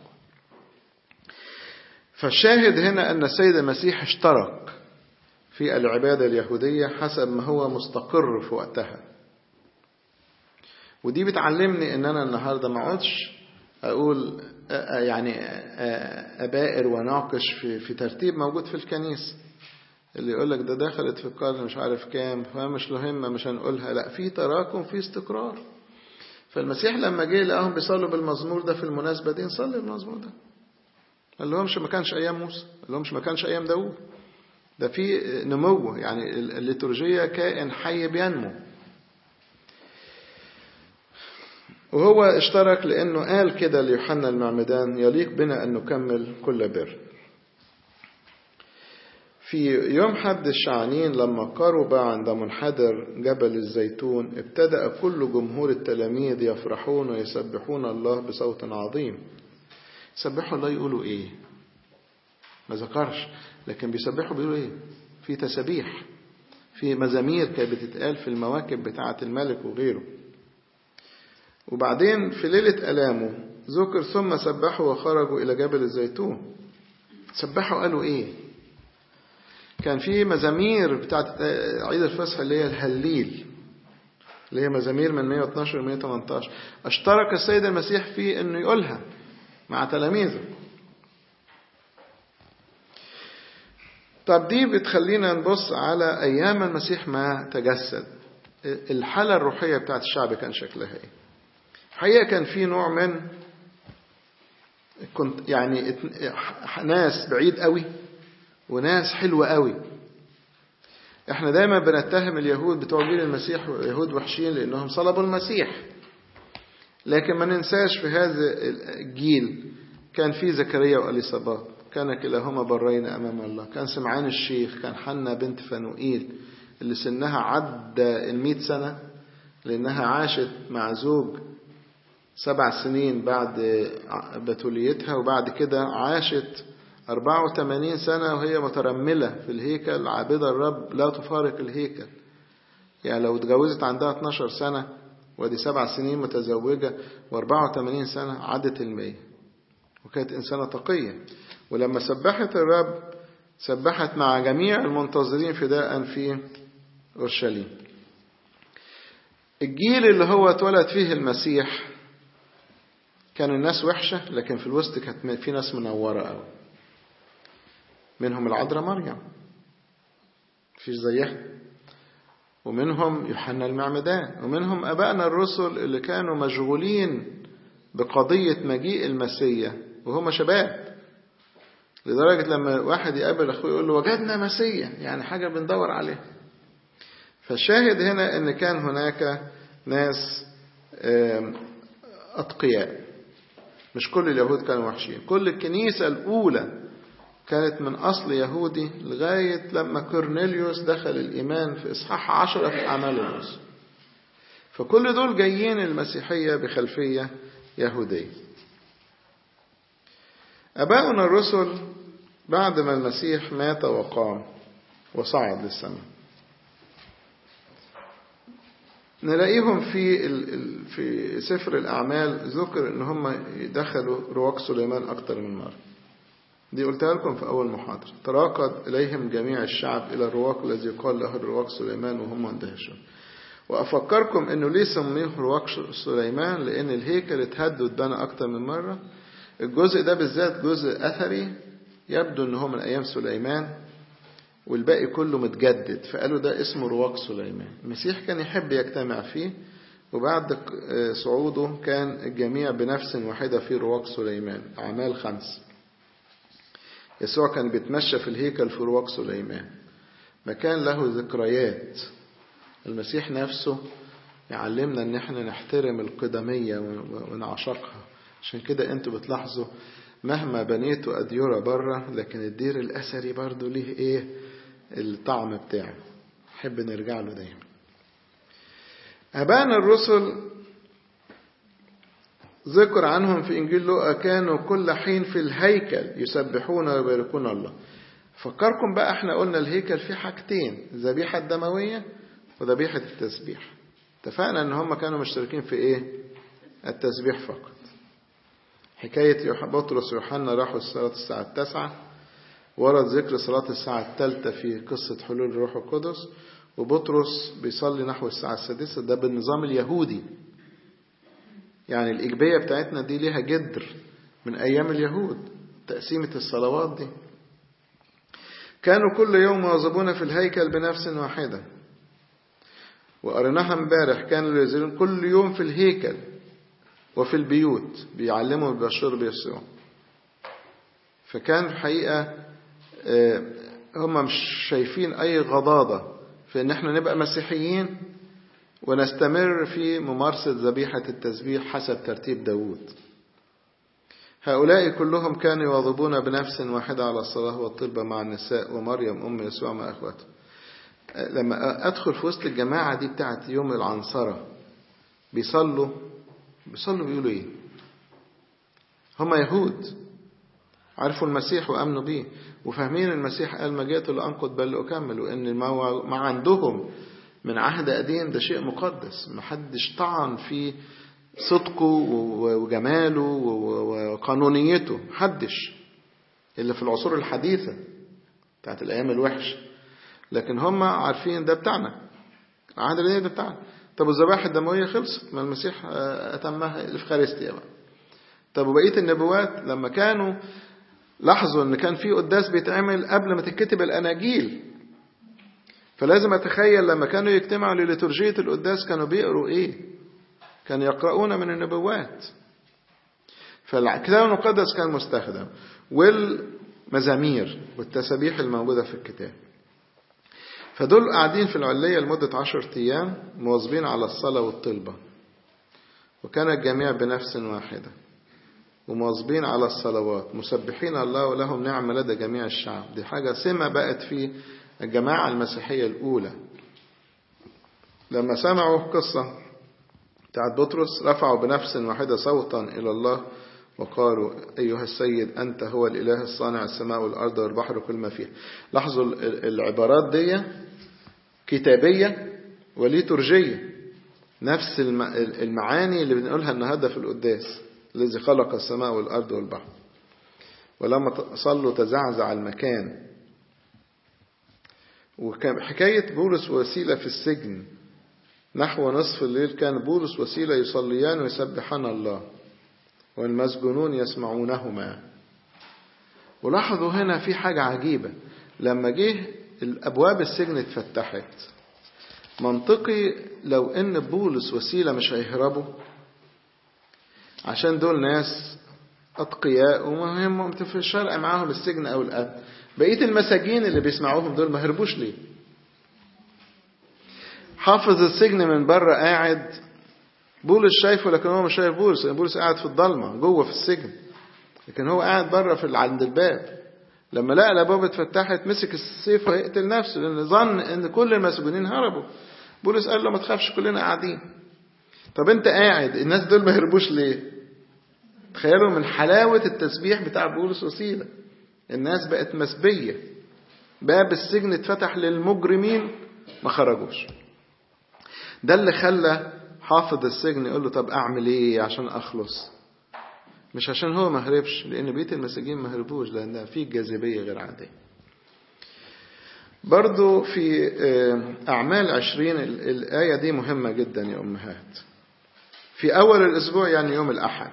فالشاهد هنا أن السيد المسيح اشترك في العبادة اليهودية حسب ما هو مستقر في وقتها ودي بتعلمني ان انا النهارده ما اقعدش اقول يعني ابائر وناقش في في ترتيب موجود في الكنيسه اللي يقول لك ده دخلت في القرن مش عارف كام فمش مهمه مش هنقولها لا في تراكم في استقرار فالمسيح لما جه لقاهم بيصلوا بالمزمور ده في المناسبه دي نصلي بالمزمور ده قال لهمش ما كانش ايام موسى قال لهمش ما كانش ايام داوود ده في نمو يعني الليتورجيه كائن حي بينمو وهو اشترك لأنه قال كده ليوحنا المعمدان يليق بنا أن نكمل كل بر في يوم حد الشعانين لما قرب عند منحدر جبل الزيتون ابتدأ كل جمهور التلاميذ يفرحون ويسبحون الله بصوت عظيم يسبحوا الله يقولوا ايه ما ذكرش لكن بيسبحوا بيقولوا ايه في تسبيح في مزامير كانت بتتقال في المواكب بتاعة الملك وغيره وبعدين في ليلة ألامه ذكر ثم سبحوا وخرجوا إلى جبل الزيتون سبحوا قالوا إيه كان في مزامير بتاعت عيد الفصح اللي هي الهليل اللي هي مزامير من 112 ل 118 اشترك السيد المسيح في انه يقولها مع تلاميذه طب دي بتخلينا نبص على ايام المسيح ما تجسد الحالة الروحية بتاعت الشعب كان شكلها ايه حقيقة كان في نوع من كنت يعني ناس بعيد قوي وناس حلوة قوي احنا دايما بنتهم اليهود بتوع جيل المسيح يهود وحشين لانهم صلبوا المسيح لكن ما ننساش في هذا الجيل كان في زكريا واليصابات كان كلاهما برين امام الله كان سمعان الشيخ كان حنا بنت فنوئيل اللي سنها عدى المئة سنة لأنها عاشت مع زوج سبع سنين بعد بتوليتها وبعد كده عاشت 84 سنة وهي مترملة في الهيكل عابدة الرب لا تفارق الهيكل يعني لو اتجوزت عندها 12 سنة ودي سبع سنين متزوجة و84 سنة عدت المية وكانت إنسانة تقية ولما سبحت الرب سبحت مع جميع المنتظرين فداء في أورشليم الجيل اللي هو اتولد فيه المسيح كان الناس وحشة لكن في الوسط كانت في ناس منورة قوي منهم العذراء مريم مفيش زيها ومنهم يوحنا المعمدان ومنهم أبائنا الرسل اللي كانوا مشغولين بقضية مجيء المسيح وهم شباب لدرجة لما واحد يقابل أخوه يقول له وجدنا مسيح يعني حاجة بندور عليها فالشاهد هنا أن كان هناك ناس أتقياء مش كل اليهود كانوا وحشين كل الكنيسة الأولى كانت من أصل يهودي لغاية لما كورنيليوس دخل الإيمان في إصحاح عشرة في أعمال الرسل فكل دول جايين المسيحية بخلفية يهودية أباؤنا الرسل بعد ما المسيح مات وقام وصعد للسماء نلاقيهم في في سفر الأعمال ذكر إن هم دخلوا رواق سليمان أكتر من مرة. دي قلتها لكم في أول محاضرة. تراقد إليهم جميع الشعب إلى الرواق الذي قال له الرواق سليمان وهم مندهشون. وأفكركم إنه ليه سميه رواق سليمان؟ لأن الهيكل اتهد واتبنى أكتر من مرة. الجزء ده بالذات جزء أثري يبدو إن هو من أيام سليمان والباقي كله متجدد فقالوا ده اسمه رواق سليمان المسيح كان يحب يجتمع فيه وبعد صعوده كان الجميع بنفس واحدة في رواق سليمان أعمال خمس يسوع كان بيتمشى في الهيكل في رواق سليمان مكان له ذكريات المسيح نفسه يعلمنا ان احنا نحترم القدمية ونعشقها عشان كده انتوا بتلاحظوا مهما بنيتوا أديرة بره لكن الدير الأثري برضه ليه إيه الطعم بتاعه نحب نرجع له دايما أبانا الرسل ذكر عنهم في إنجيل لوقا كانوا كل حين في الهيكل يسبحون ويباركون الله فكركم بقى احنا قلنا الهيكل فيه حاجتين ذبيحة دموية وذبيحة التسبيح اتفقنا ان هم كانوا مشتركين في ايه التسبيح فقط حكاية بطرس ويوحنا راحوا الصلاة الساعة التاسعة ورد ذكر صلاة الساعة الثالثة في قصة حلول الروح القدس وبطرس بيصلي نحو الساعة السادسة ده بالنظام اليهودي يعني الإجبية بتاعتنا دي ليها جدر من أيام اليهود تقسيمة الصلوات دي كانوا كل يوم يواظبون في الهيكل بنفس واحدة وقريناها امبارح كانوا ينزلون كل يوم في الهيكل وفي البيوت بيعلموا ويبشروا بيسوع فكان الحقيقة هم مش شايفين أي غضاضة في إن احنا نبقى مسيحيين ونستمر في ممارسة ذبيحة التسبيح حسب ترتيب داود هؤلاء كلهم كانوا يواظبون بنفس واحدة على الصلاة والطلبة مع النساء ومريم أم يسوع مع أخواته لما أدخل في وسط الجماعة دي بتاعت يوم العنصرة بيصلوا بيصلوا بيقولوا إيه هم يهود عرفوا المسيح وأمنوا بيه وفاهمين المسيح قال ما جئت لأنقض بل لأكمل وإن ما عندهم من عهد قديم ده شيء مقدس محدش طعن في صدقه وجماله وقانونيته محدش إلا في العصور الحديثة بتاعت الأيام الوحشة لكن هم عارفين ده بتاعنا العهد القديم ده بتاعنا طب الذبائح الدموية خلصت ما المسيح أتمها الإفخارستيا بقى طب وبقية النبوات لما كانوا لاحظوا ان كان في قداس بيتعمل قبل ما تتكتب الاناجيل فلازم اتخيل لما كانوا يجتمعوا لليتورجية القداس كانوا بيقروا ايه كانوا يقرؤون من النبوات فالكتاب المقدس كان مستخدم والمزامير والتسابيح الموجودة في الكتاب فدول قاعدين في العلية لمدة عشر أيام مواظبين على الصلاة والطلبة وكان الجميع بنفس واحدة ومواظبين على الصلوات مسبحين الله ولهم نعمة لدى جميع الشعب دي حاجة سمة بقت في الجماعة المسيحية الأولى لما سمعوا قصة بتاعت بطرس رفعوا بنفس واحدة صوتا إلى الله وقالوا أيها السيد أنت هو الإله الصانع السماء والأرض والبحر وكل ما فيها لاحظوا العبارات دي كتابية وليتورجية نفس المعاني اللي بنقولها النهاردة في القداس الذي خلق السماء والأرض والبحر ولما صلوا تزعزع المكان وكان حكاية بولس وسيلة في السجن نحو نصف الليل كان بولس وسيلة يصليان ويسبحان الله والمسجونون يسمعونهما ولاحظوا هنا في حاجة عجيبة لما جه الأبواب السجن اتفتحت منطقي لو ان بولس وسيلة مش هيهربوا عشان دول ناس أتقياء ومهم في الشرع معاهم السجن أو القتل بقية المساجين اللي بيسمعوهم دول ما هربوش ليه حافظ السجن من بره قاعد بولس شايفه لكن هو مش شايف بولس بولس قاعد في الضلمة جوه في السجن لكن هو قاعد بره في عند الباب لما لقى الابواب اتفتحت مسك السيف ويقتل نفسه لان ظن ان كل المسجونين هربوا بولس قال له ما تخافش كلنا قاعدين طب انت قاعد الناس دول ما هربوش ليه تخيلوا من حلاوة التسبيح بتاع بولس وسيلة الناس بقت مسبية باب السجن اتفتح للمجرمين ما خرجوش ده اللي خلى حافظ السجن يقول له طب اعمل ايه عشان اخلص مش عشان هو ما هربش لان بيت المساجين ما هربوش لان في جاذبيه غير عاديه برضو في أعمال عشرين الآية دي مهمة جدا يا أمهات في أول الأسبوع يعني يوم الأحد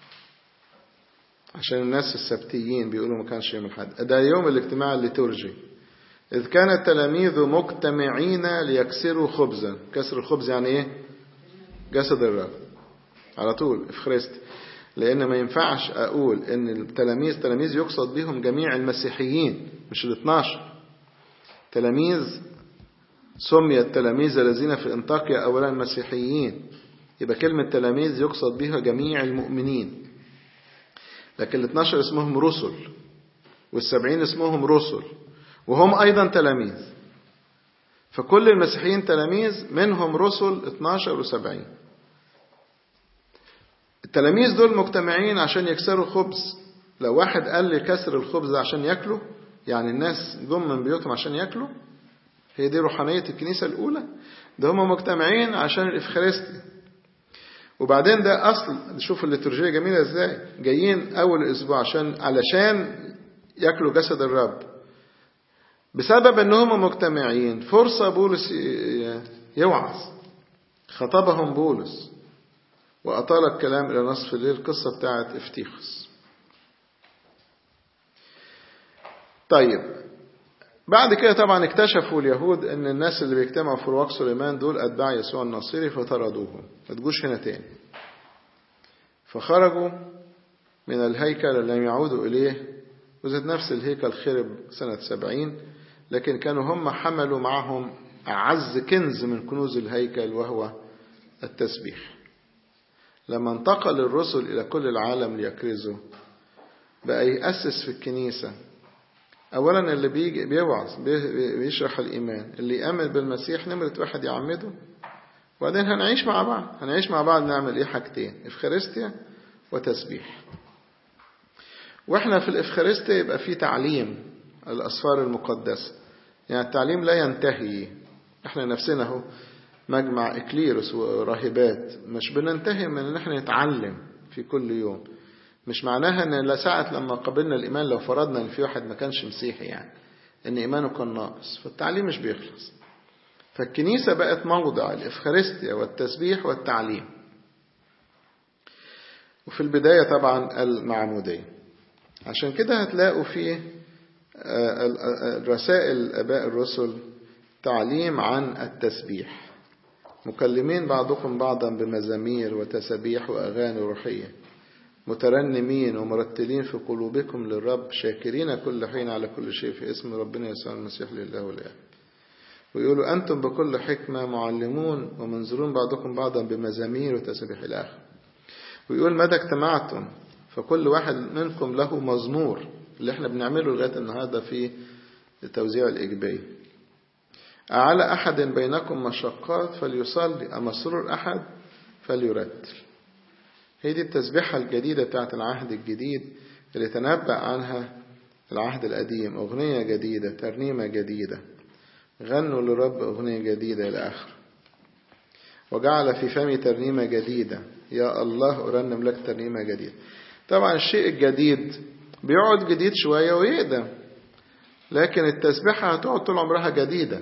عشان الناس السبتيين بيقولوا ما كانش يوم الأحد ده يوم الاجتماع الليتورجي إذ كان التلاميذ مجتمعين ليكسروا خبزا كسر الخبز يعني إيه جسد الرب على طول إفخريست لأن ما ينفعش أقول إن التلاميذ تلاميذ يقصد بهم جميع المسيحيين مش ال 12 تلاميذ سمي التلاميذ الذين في انطاكيا أولا مسيحيين يبقى كلمة تلاميذ يقصد بها جميع المؤمنين لكن ال 12 اسمهم رسل والسبعين اسمهم رسل وهم أيضا تلاميذ فكل المسيحيين تلاميذ منهم رسل 12 و70 التلاميذ دول مجتمعين عشان يكسروا خبز لو واحد قال لي كسر الخبز عشان ياكلوا يعني الناس جم من بيوتهم عشان ياكلوا هي دي روحانية الكنيسة الأولى ده هم مجتمعين عشان الإفخارستي وبعدين ده أصل شوف الليتورجية جميلة إزاي جايين أول أسبوع عشان علشان ياكلوا جسد الرب بسبب ان هم مجتمعين فرصة بولس يوعظ خطبهم بولس وأطال الكلام إلى نصف الليل القصة بتاعت افتيخس طيب بعد كده طبعا اكتشفوا اليهود ان الناس اللي بيجتمعوا في رواق سليمان دول اتباع يسوع النصيري فطردوهم ما تجوش هنا تاني فخرجوا من الهيكل لم يعودوا إليه وذات نفس الهيكل خرب سنة سبعين لكن كانوا هم حملوا معهم أعز كنز من كنوز الهيكل وهو التسبيح لما انتقل الرسل إلى كل العالم ليكرزوا بقى يأسس في الكنيسة أولا اللي بيجي بيوعظ بيشرح الإيمان اللي يأمن بالمسيح نمرة واحد يعمده وبعدين هنعيش مع بعض هنعيش مع بعض نعمل إيه حاجتين إفخارستيا وتسبيح وإحنا في الإفخارستيا يبقى في تعليم الأسفار المقدسة يعني التعليم لا ينتهي إحنا نفسنا هو مجمع إكليروس وراهبات مش بننتهي من إن إحنا نتعلم في كل يوم مش معناها ان لا ساعة لما قبلنا الإيمان لو فرضنا ان في واحد ما كانش مسيحي يعني ان إيمانه كان ناقص فالتعليم مش بيخلص فالكنيسة بقت موضع الإفخارستيا والتسبيح والتعليم وفي البداية طبعا المعمودية عشان كده هتلاقوا في رسائل أباء الرسل تعليم عن التسبيح مكلمين بعضكم بعضا بمزامير وتسابيح وأغاني روحية مترنمين ومرتلين في قلوبكم للرب شاكرين كل حين على كل شيء في اسم ربنا يسوع المسيح لله والآب ويقولوا أنتم بكل حكمة معلمون ومنظرون بعضكم بعضا بمزامير وتسبيح الآخر ويقول مدى اجتمعتم فكل واحد منكم له مزمور اللي احنا بنعمله لغاية النهاردة في توزيع الإجباري أعلى أحد بينكم مشقات فليصلي أما سرور أحد فليرتل هي دي التسبيحة الجديدة بتاعت العهد الجديد اللي تنبأ عنها العهد القديم أغنية جديدة ترنيمة جديدة غنوا لرب أغنية جديدة إلى آخر وجعل في فمي ترنيمة جديدة يا الله أرنم لك ترنيمة جديدة طبعا الشيء الجديد بيقعد جديد شوية ويقدم لكن التسبيحة هتقعد طول عمرها جديدة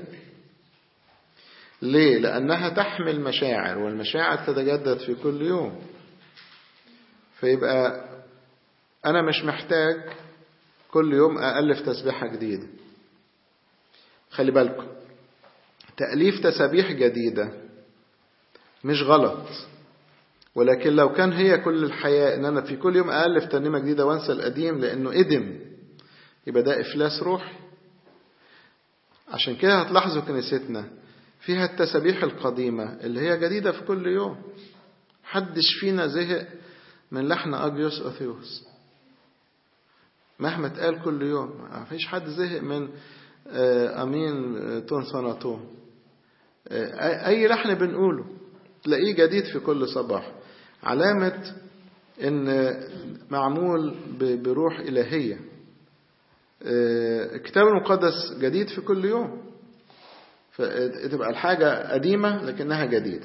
ليه؟ لأنها تحمل مشاعر والمشاعر تتجدد في كل يوم فيبقى أنا مش محتاج كل يوم أألف تسبيحة جديدة خلي بالكم تأليف تسابيح جديدة مش غلط ولكن لو كان هي كل الحياة ان انا في كل يوم ألف ترنيمة جديدة وانسى القديم لانه قدم يبقى ده افلاس روحي عشان كده هتلاحظوا كنيستنا فيها التسابيح القديمة اللي هي جديدة في كل يوم حدش فينا زهق من لحن أجيوس أثيوس مهما اتقال كل يوم ما فيش حد زهق من أمين تون صنطون أي لحن بنقوله تلاقيه جديد في كل صباح علامة إن معمول بروح إلهية الكتاب المقدس جديد في كل يوم فتبقى الحاجة قديمة لكنها جديدة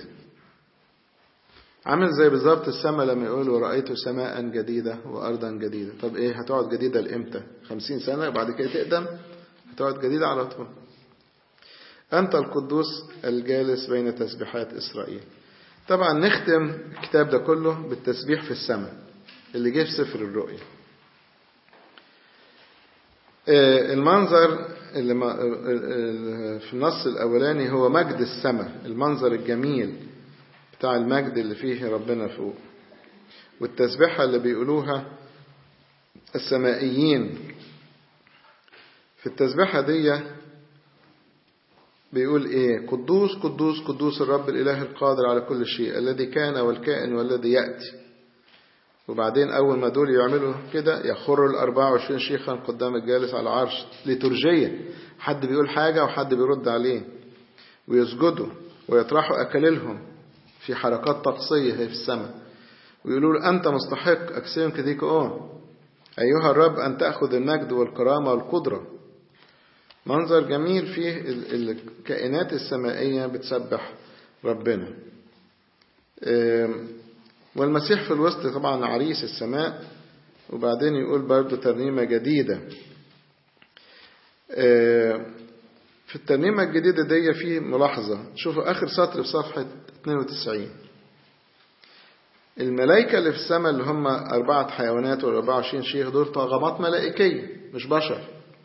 عامل زي بالظبط السماء لما يقولوا رأيت سماء جديدة وأرضا جديدة طب إيه هتقعد جديدة لإمتى خمسين سنة وبعد كده تقدم هتقعد جديدة على طول أنت القدوس الجالس بين تسبيحات إسرائيل طبعا نختم الكتاب ده كله بالتسبيح في السماء اللي جه في سفر الرؤيا المنظر اللي في النص الأولاني هو مجد السماء المنظر الجميل بتاع المجد اللي فيه ربنا فوق والتسبيحة اللي بيقولوها السمائيين في التسبيحة دي بيقول ايه قدوس قدوس قدوس الرب الاله القادر على كل شيء الذي كان والكائن والذي يأتي وبعدين اول ما دول يعملوا كده يخر ال 24 شيخا قدام الجالس على العرش لترجية حد بيقول حاجة وحد بيرد عليه ويسجدوا ويطرحوا أكللهم في حركات طقسية هي في السماء ويقولوا له أنت مستحق أكسيون كذيك أون أيها الرب أن تأخذ المجد والكرامة والقدرة منظر جميل فيه الكائنات السمائية بتسبح ربنا والمسيح في الوسط طبعا عريس السماء وبعدين يقول برضو ترنيمة جديدة في الترنيمة الجديدة دي في ملاحظة شوفوا آخر سطر في صفحة 92 الملائكة اللي في السماء اللي هم أربعة حيوانات ولا 24 شيخ دول طاغمات ملائكية مش بشر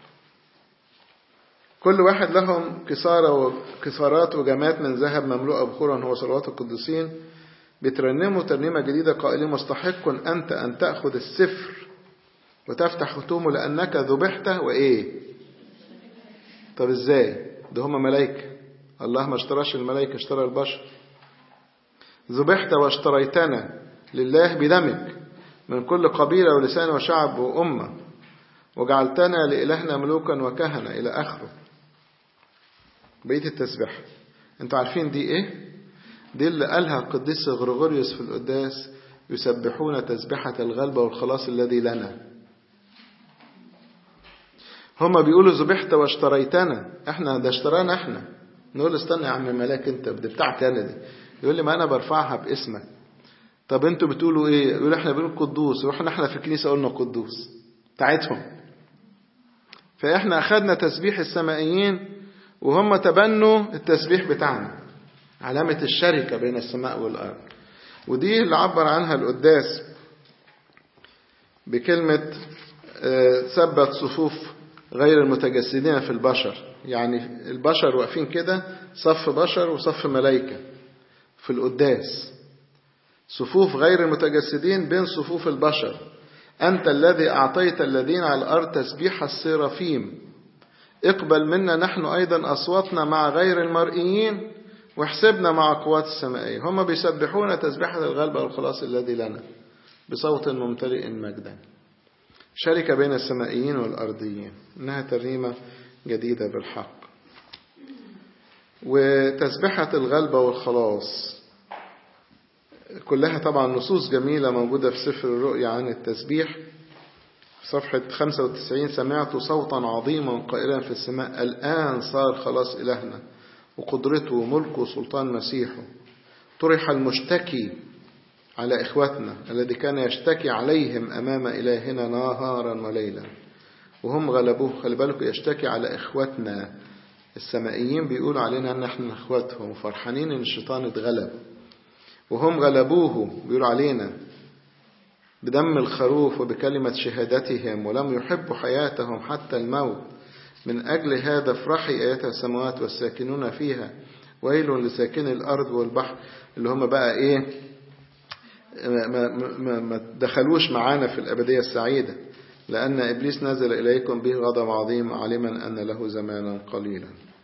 كل واحد لهم كسارة وكسارات وجمات من ذهب مملوءة بخورا هو صلوات القديسين بترنموا ترنيمة جديدة قائلين مستحق أنت أن تأخذ السفر وتفتح ختومه لأنك ذبحت وإيه طب إزاي ده هم ملائكة الله ما اشتراش الملائكة اشترى البشر ذبحت واشتريتنا لله بدمك من كل قبيلة ولسان وشعب وأمة وجعلتنا لإلهنا ملوكا وكهنة إلى آخره بقية التسبيح انتوا عارفين دي ايه دي اللي قالها القديس غريغوريوس في القداس يسبحون تسبحة الغلبة والخلاص الذي لنا هما بيقولوا ذبحت واشتريتنا احنا ده اشترانا احنا نقول استنى يا عم ملاك انت دي بتاعتي انا دي يقول لي ما انا برفعها باسمك طب انتوا بتقولوا ايه يقول احنا بنقول قدوس واحنا احنا في الكنيسه قلنا قدوس بتاعتهم فاحنا اخذنا تسبيح السمائيين وهم تبنوا التسبيح بتاعنا علامة الشركة بين السماء والأرض ودي اللي عبر عنها القداس بكلمة ثبت صفوف غير المتجسدين في البشر يعني البشر واقفين كده صف بشر وصف ملائكة في القداس صفوف غير المتجسدين بين صفوف البشر أنت الذي أعطيت الذين على الأرض تسبيح السرافيم اقبل منا نحن أيضا أصواتنا مع غير المرئيين واحسبنا مع قوات السمائية هم بيسبحون تسبيحة الغلبة والخلاص الذي لنا بصوت ممتلئ مجدا شركة بين السمائيين والأرضيين إنها ترنيمة جديدة بالحق وتسبحة الغلبة والخلاص كلها طبعا نصوص جميلة موجودة في سفر الرؤيا عن التسبيح صفحة 95 سمعت صوتا عظيما قائلا في السماء الآن صار خلاص إلهنا وقدرته وملكه وسلطان مسيحه طرح المشتكي على إخوتنا الذي كان يشتكي عليهم أمام إلهنا نهارا وليلا وهم غلبوه خلي بالكم يشتكي على إخوتنا السمائيين بيقولوا علينا أن احنا إخواتهم وفرحانين إن الشيطان اتغلب وهم غلبوه بيقولوا علينا بدم الخروف وبكلمة شهادتهم ولم يحبوا حياتهم حتى الموت من أجل هذا افرحي آياتها السماوات والساكنون فيها ويل لساكني الأرض والبحر اللي هم بقى إيه ما, ما, ما دخلوش معانا في الأبدية السعيدة لأن إبليس نزل إليكم به غضب عظيم عالما أن له زمانا قليلا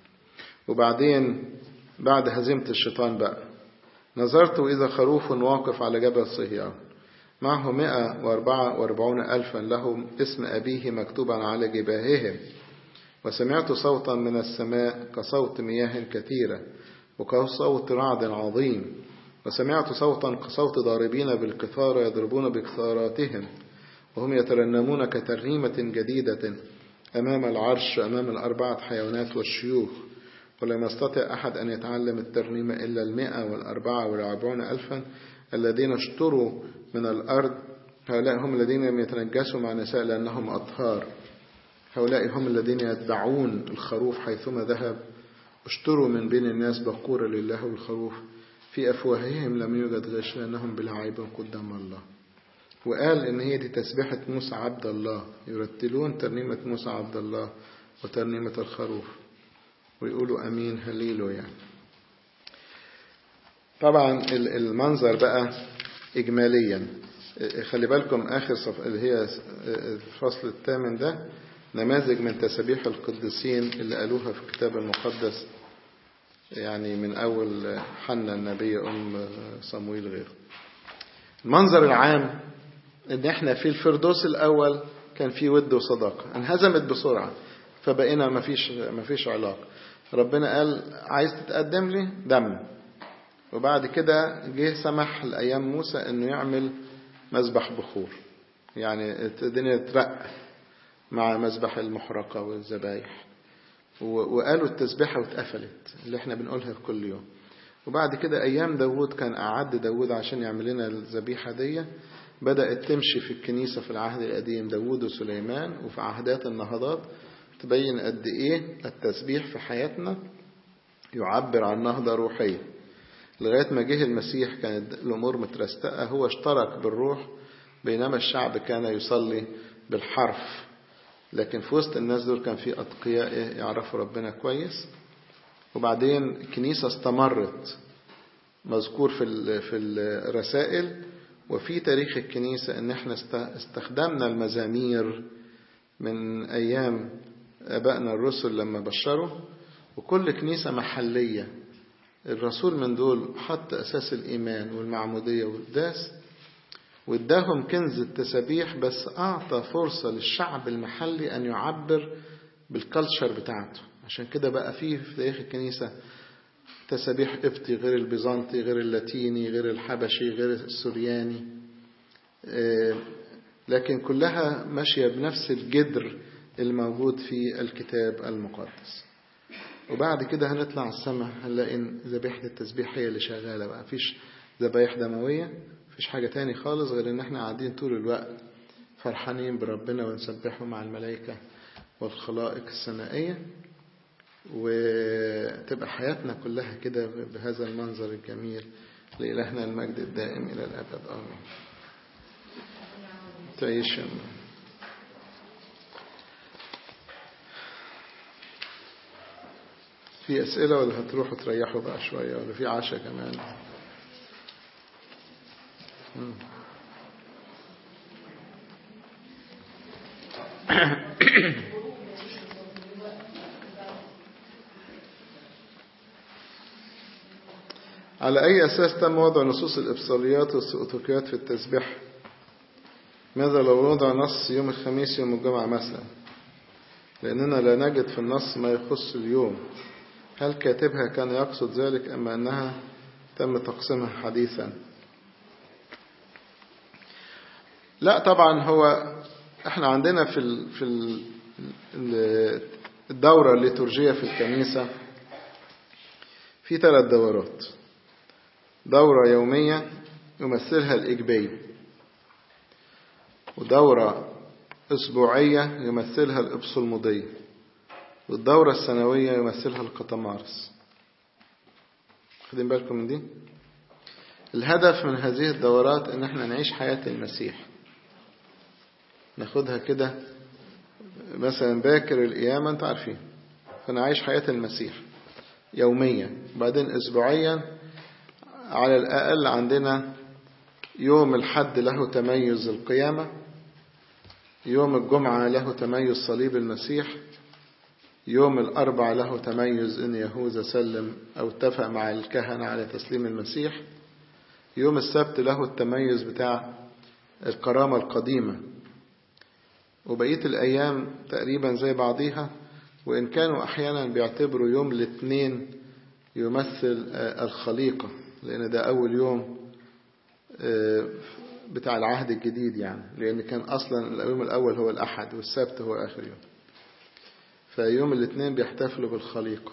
وبعدين بعد هزيمة الشيطان بقى نظرت إذا خروف واقف على جبل صهيون معه مئة واربعة واربعون ألفا لهم اسم أبيه مكتوبا على جباههم وسمعت صوتا من السماء كصوت مياه كثيرة وكصوت رعد عظيم وسمعت صوتا كصوت ضاربين بالقثار يضربون بقثاراتهم وهم يترنمون كترنيمة جديدة أمام العرش أمام الأربعة حيوانات والشيوخ ولم يستطع أحد أن يتعلم الترنيمة إلا المئة والأربعة والأربعون ألفا الذين اشتروا من الأرض هؤلاء هم الذين لم يتنجسوا مع النساء لأنهم أطهار هؤلاء هم الذين يتبعون الخروف حيثما ذهب اشتروا من بين الناس بقورة لله والخروف في أفواههم لم يوجد غش لأنهم بلا عيب قدام الله وقال إن هي دي تسبيحة موسى عبد الله يرتلون ترنيمة موسى عبد الله وترنيمة الخروف ويقولوا أمين هليلو يعني طبعا المنظر بقى إجماليا خلي بالكم آخر صف... اللي هي الفصل الثامن ده نماذج من تسابيح القديسين اللي قالوها في الكتاب المقدس يعني من أول حنا النبي أم صمويل غيره المنظر العام إن إحنا في الفردوس الأول كان في ود وصداقة انهزمت بسرعة فبقينا مفيش مفيش علاقة ربنا قال عايز تتقدم لي دم وبعد كده جه سمح لأيام موسى إنه يعمل مذبح بخور يعني الدنيا ترق مع مذبح المحرقة والذبايح وقالوا التسبيحة واتقفلت اللي احنا بنقولها كل يوم وبعد كده أيام داود كان أعد داود عشان يعمل لنا الذبيحة دي بدأت تمشي في الكنيسة في العهد القديم داود وسليمان وفي عهدات النهضات تبين قد إيه التسبيح في حياتنا يعبر عن نهضة روحية لغاية ما جه المسيح كانت الأمور مترستقة هو اشترك بالروح بينما الشعب كان يصلي بالحرف لكن في وسط الناس دول كان في أتقياء يعرفوا ربنا كويس وبعدين الكنيسة استمرت مذكور في في الرسائل وفي تاريخ الكنيسة ان احنا استخدمنا المزامير من ايام ابائنا الرسل لما بشروا وكل كنيسة محلية الرسول من دول حط اساس الايمان والمعمودية والقداس واداهم كنز التسابيح بس اعطى فرصة للشعب المحلي ان يعبر بالكالتشر بتاعته عشان كده بقى فيه في تاريخ الكنيسة تسابيح قبطي غير البيزنطي غير اللاتيني غير الحبشي غير السورياني لكن كلها ماشية بنفس الجدر الموجود في الكتاب المقدس وبعد كده هنطلع السماء هنلاقي ان ذبيحة التسبيح هي اللي شغالة بقى مفيش ذبايح دموية مفيش حاجة تاني خالص غير ان احنا قاعدين طول الوقت فرحانين بربنا ونسبحه مع الملائكة والخلائق السمائية وتبقى حياتنا كلها كده بهذا المنظر الجميل لإلهنا المجد الدائم إلى الأبد آمين تعيش في أسئلة ولا هتروحوا تريحوا بقى شوية ولا في عشاء كمان على أي أساس تم وضع نصوص الإبصاليات والسؤتوكيات في التسبيح ماذا لو وضع نص يوم الخميس يوم الجمعة مثلا لأننا لا نجد في النص ما يخص اليوم هل كاتبها كان يقصد ذلك أما أنها تم تقسيمها حديثا لا طبعا هو احنا عندنا في ال في ال الدورة الليتورجية في الكنيسة في ثلاث دورات دورة يومية يمثلها الإجبية ودورة أسبوعية يمثلها الإبصلمضية والدورة السنوية يمثلها القطمارس خدين بالكم من دي الهدف من هذه الدورات ان احنا نعيش حياة المسيح ناخدها كده مثلا باكر القيامة انت عارفين فنعيش حياة المسيح يوميا بعدين اسبوعيا على الاقل عندنا يوم الحد له تميز القيامة يوم الجمعة له تميز صليب المسيح يوم الأربع له تميز إن يهوذا سلم أو اتفق مع الكهنة على تسليم المسيح يوم السبت له التميز بتاع الكرامة القديمة وبقية الأيام تقريبا زي بعضيها وإن كانوا أحيانا بيعتبروا يوم الاثنين يمثل الخليقة لأن ده أول يوم بتاع العهد الجديد يعني لأن كان أصلا اليوم الأول هو الأحد والسبت هو آخر يوم فيوم الاثنين بيحتفلوا بالخليقة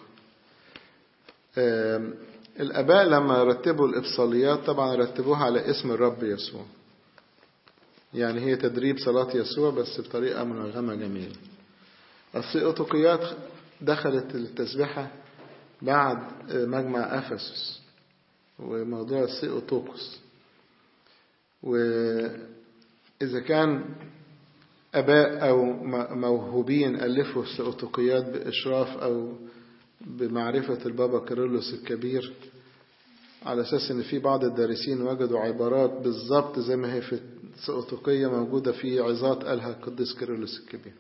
الآباء لما رتبوا الإفصاليات طبعا رتبوها على اسم الرب يسوع يعني هي تدريب صلاة يسوع بس بطريقة منغمة جميلة السيئوتوقيات دخلت التسبيحة بعد مجمع أفسس وموضوع السيئوتوكوس وإذا كان أباء أو موهوبين ألفوا السيئوتوقيات بإشراف أو بمعرفة البابا كيرلس الكبير على أساس إن في بعض الدارسين وجدوا عبارات بالظبط زي ما هي في السيئوتوقية موجودة في عظات قالها القديس كيرلس الكبير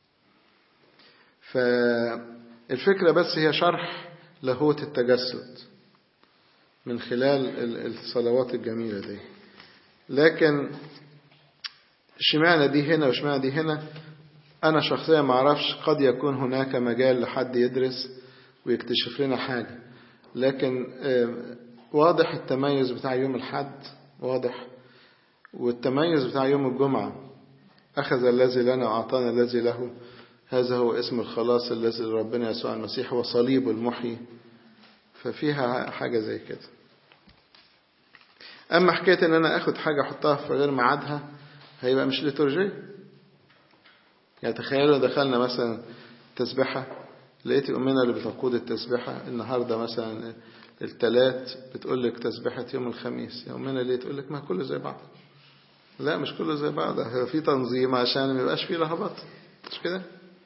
فالفكرة بس هي شرح لاهوت التجسد من خلال الصلوات الجميلة دي لكن اشمعنى دي هنا واشمعنى دي هنا أنا شخصيا ما أعرفش قد يكون هناك مجال لحد يدرس ويكتشف لنا حاجة لكن واضح التميز بتاع يوم الحد واضح والتميز بتاع يوم الجمعة أخذ الذي لنا وأعطانا الذي له هذا هو اسم الخلاص الذي ربنا يسوع المسيح وصليب المحيي ففيها حاجة زي كده أما حكاية إن أنا أخد حاجة أحطها في غير ميعادها هيبقى مش ليتورجية يعني تخيلوا دخلنا مثلا تسبحة لقيت أمنا اللي بتقود التسبحة النهاردة مثلا التلات بتقول لك تسبحة يوم الخميس يا أمنا ليه تقول لك ما كله زي بعض لا مش كله زي بعض هو في تنظيم عشان ما يبقاش فيه لخبط مش كده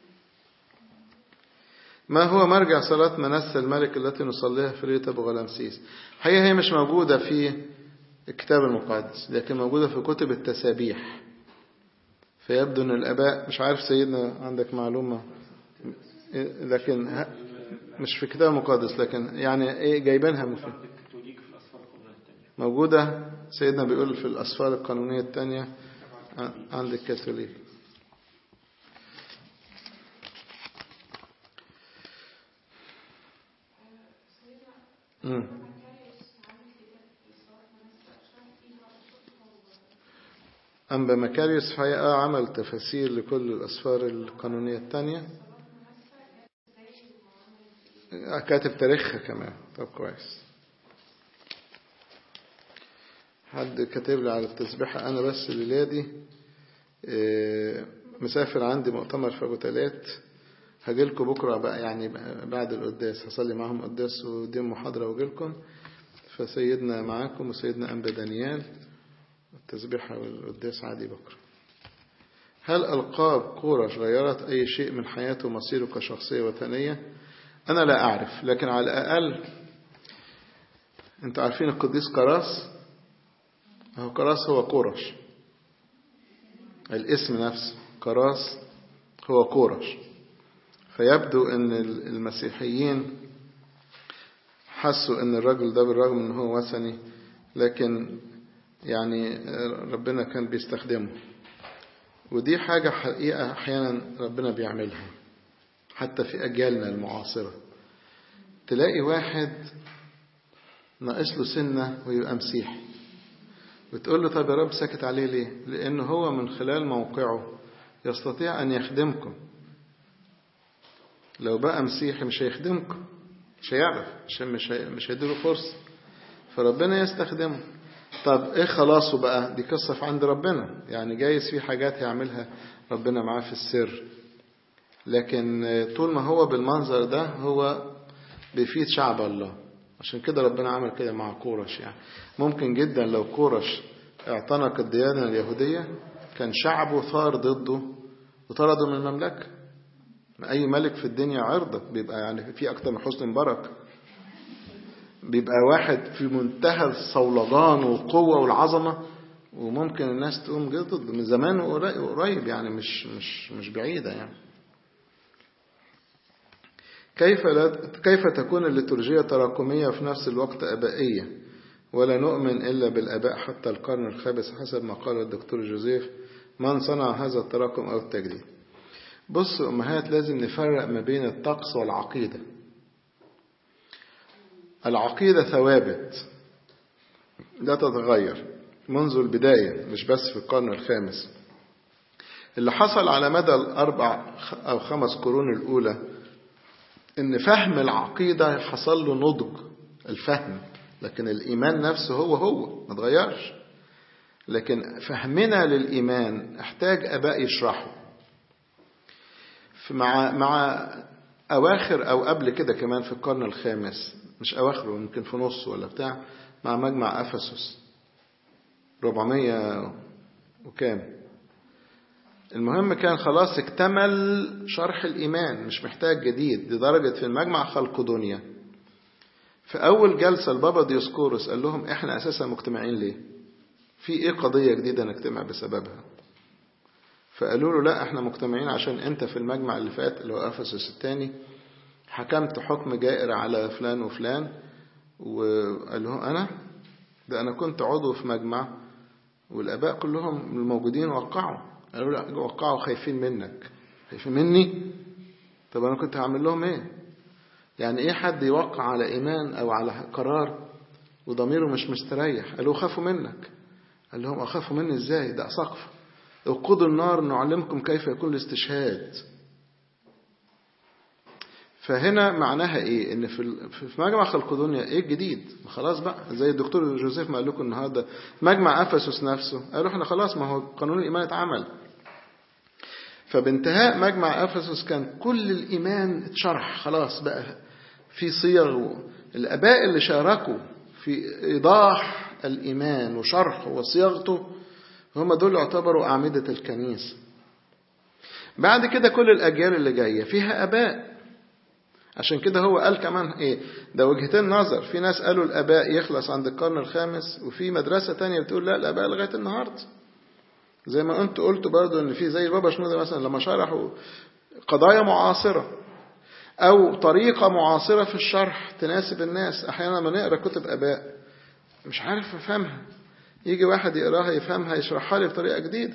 ما هو مرجع صلاة منسى الملك التي نصليها في ليلة أبو غلامسيس هي هي مش موجودة في الكتاب المقدس لكن موجودة في كتب التسابيح فيبدو أن الآباء مش عارف سيدنا عندك معلومة لكن مش في الكتاب المقدس لكن يعني ايه جايبينها من فين موجودة سيدنا بيقول في الأسفار القانونية الثانية عند الكاثوليك أنبا مكاريوس حقيقة عمل تفاسير لكل الأسفار القانونية الثانية كاتب تاريخها كمان طب كويس حد كاتب لي على التسبيحة أنا بس ليلادي مسافر عندي مؤتمر في أبو تلات هجيلكم بكرة بقى يعني بعد القداس هصلي معهم قداس ودين محاضرة وجيلكم فسيدنا معاكم وسيدنا أنبا دانيال التسبيحة والقداس عادي بكرة هل ألقاب كورش غيرت أي شيء من حياته ومصيره كشخصية وثنية أنا لا أعرف لكن على الأقل أنت عارفين القديس كراس هو كراس هو كورش الاسم نفسه كراس هو كورش فيبدو أن المسيحيين حسوا ان الرجل ده بالرغم ان هو وثني لكن يعني ربنا كان بيستخدمه ودي حاجة حقيقة أحيانا ربنا بيعملها حتى في أجيالنا المعاصرة تلاقي واحد ناقص له سنة ويبقى مسيحي وتقول له طب يا رب ساكت عليه ليه لأنه هو من خلال موقعه يستطيع أن يخدمكم لو بقى مسيحي مش هيخدمكم مش هيعرف عشان مش مش هيديله فرصة فربنا يستخدمه طب ايه خلاصه بقى دي قصة في عند ربنا يعني جايز في حاجات هيعملها ربنا معاه في السر لكن طول ما هو بالمنظر ده هو بيفيد شعب الله عشان كده ربنا عمل كده مع كورش يعني ممكن جدا لو كورش اعتنق الديانة اليهودية كان شعبه ثار ضده وطرده من المملكة أي ملك في الدنيا عرضة بيبقى يعني في أكتر من حسن مبارك بيبقى واحد في منتهى الصولجان والقوة والعظمة وممكن الناس تقوم ضد من زمان قريب يعني مش مش مش بعيدة يعني كيف لا كيف تكون الليتورجية تراكمية وفي نفس الوقت أبائية ولا نؤمن إلا بالآباء حتى القرن الخامس حسب ما قال الدكتور جوزيف من صنع هذا التراكم أو التجديد بص أمهات لازم نفرق ما بين الطقس والعقيدة العقيدة ثوابت لا تتغير منذ البداية مش بس في القرن الخامس اللي حصل على مدى الأربع أو خمس قرون الأولى إن فهم العقيدة حصل له نضج الفهم لكن الإيمان نفسه هو هو ما تغيرش لكن فهمنا للإيمان احتاج أباء يشرحوا مع مع أواخر أو قبل كده كمان في القرن الخامس مش أواخره يمكن في نص ولا بتاع مع مجمع أفسس 400 وكام المهم كان خلاص اكتمل شرح الإيمان مش محتاج جديد لدرجة في المجمع خلق دنيا في أول جلسة البابا ديوسكورس قال لهم إحنا أساسا مجتمعين ليه في إيه قضية جديدة نجتمع بسببها فقالوا له لا احنا مجتمعين عشان انت في المجمع اللي فات اللي هو افسس الثاني حكمت حكم جائر على فلان وفلان وقال له انا ده انا كنت عضو في مجمع والاباء كلهم الموجودين وقعوا قالوا لا وقعوا خايفين منك خايفين مني طب انا كنت هعمل لهم ايه يعني ايه حد يوقع على ايمان او على قرار وضميره مش مستريح قالوا خافوا منك قال لهم اخافوا مني ازاي ده سقف وقود النار نعلمكم كيف يكون الاستشهاد فهنا معناها ايه ان في في مجمع خلق دنيا ايه الجديد خلاص بقى زي الدكتور جوزيف ما قال لكم النهارده مجمع افسس نفسه قالوا احنا خلاص ما هو قانون الايمان اتعمل فبانتهاء مجمع افسس كان كل الايمان اتشرح خلاص بقى في صيغ الاباء اللي شاركوا في ايضاح الايمان وشرحه وصياغته هم دول يعتبروا أعمدة الكنيسة بعد كده كل الأجيال اللي جاية فيها أباء عشان كده هو قال كمان إيه ده وجهتين نظر في ناس قالوا الآباء يخلص عند القرن الخامس وفي مدرسة تانية بتقول لا الآباء لغاية النهاردة زي ما أنت قلت برضو إن في زي البابا شنودة مثلا لما شرحوا قضايا معاصرة أو طريقة معاصرة في الشرح تناسب الناس أحيانا لما نقرأ كتب آباء مش عارف أفهمها يجي واحد يقراها يفهمها يشرحها لي بطريقة جديدة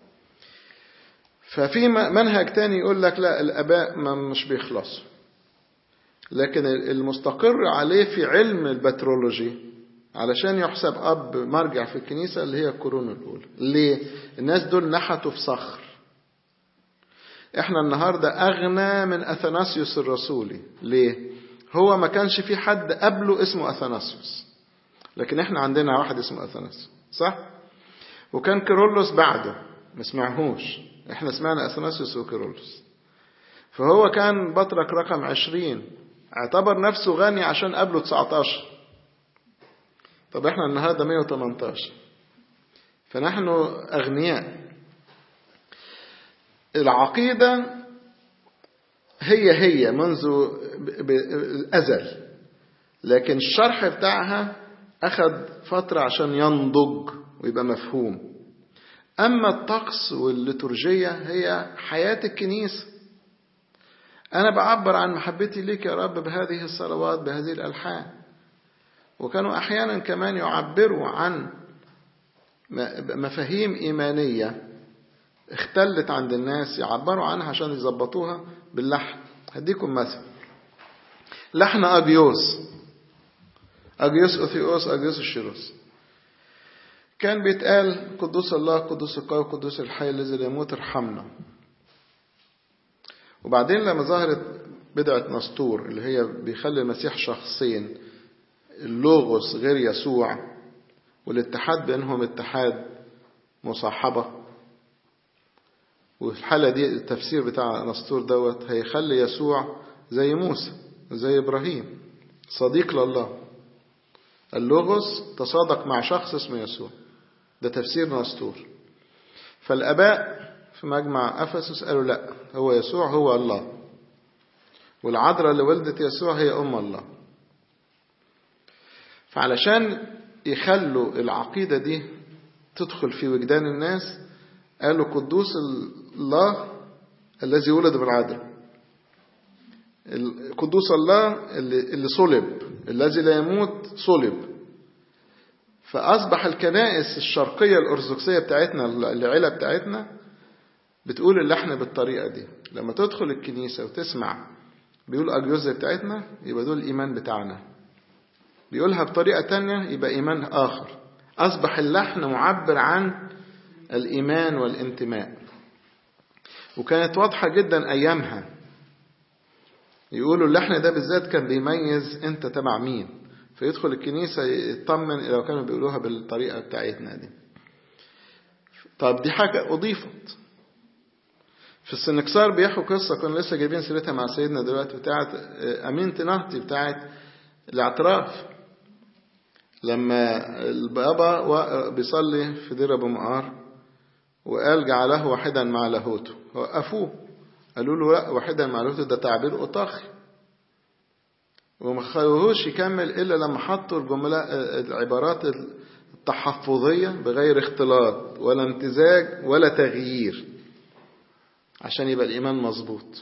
ففي منهج تاني يقول لك لا الآباء ما مش بيخلصوا لكن المستقر عليه في علم البترولوجي علشان يحسب أب مرجع في الكنيسة اللي هي القرون الأولى ليه؟ الناس دول نحتوا في صخر احنا النهاردة أغنى من أثناسيوس الرسولي ليه؟ هو ما كانش في حد قبله اسمه أثناسيوس لكن احنا عندنا واحد اسمه اثناسيوس صح وكان كيرلس بعده ما سمعهوش احنا سمعنا اثناسيوس وكيرلس فهو كان بطرك رقم عشرين اعتبر نفسه غني عشان قبله 19 طب احنا النهارده 118 فنحن اغنياء العقيده هي هي منذ الازل لكن الشرح بتاعها أخذ فترة عشان ينضج ويبقى مفهوم أما الطقس والليتورجية هي حياة الكنيسة أنا بعبر عن محبتي ليك يا رب بهذه الصلوات بهذه الألحان وكانوا أحيانا كمان يعبروا عن مفاهيم إيمانية اختلت عند الناس يعبروا عنها عشان يظبطوها باللحن هديكم مثل لحن أجيوس أجيوس أثيوس أجيوس الشيروس كان بيتقال قدوس الله قدوس القوي قدوس الحي الذي لا يموت ارحمنا وبعدين لما ظهرت بدعة نسطور اللي هي بيخلي المسيح شخصين اللوغوس غير يسوع والاتحاد بينهم اتحاد مصاحبة وفي الحالة دي التفسير بتاع نسطور دوت هيخلي يسوع زي موسى زي إبراهيم صديق لله اللوغوس تصادق مع شخص اسمه يسوع ده تفسير نسطور فالآباء في مجمع أفسس قالوا لا هو يسوع هو الله والعذراء اللي ولدت يسوع هي أم الله فعلشان يخلوا العقيدة دي تدخل في وجدان الناس قالوا قدوس الله الذي ولد بالعذراء قدوس الله اللي, اللي صلب الذي لا يموت صلب فأصبح الكنائس الشرقية الأرثوذكسية بتاعتنا العيلة بتاعتنا بتقول اللحن بالطريقة دي لما تدخل الكنيسة وتسمع بيقول أجيوزة بتاعتنا يبقى دول الإيمان بتاعنا بيقولها بطريقة تانية يبقى إيمان آخر أصبح اللحن معبر عن الإيمان والانتماء وكانت واضحة جدا أيامها يقولوا اللحن ده بالذات كان بيميز أنت تبع مين فيدخل الكنيسة يطمن لو كانوا بيقولوها بالطريقة بتاعتنا دي طب دي حاجة أضيفت في السنكسار بيحكوا قصة كنا لسه جايبين سيرتها مع سيدنا دلوقتي بتاعت أمينة نهتي بتاعت الاعتراف لما البابا بيصلي في دير أبو مقار وقال جعله واحدا مع لاهوته وقفوه قالوا له لا واحدا مع لاهوته ده تعبير أطاخي وما خلوهوش يكمل إلا لما حطوا الجملة العبارات التحفظية بغير اختلاط ولا امتزاج ولا تغيير عشان يبقى الإيمان مظبوط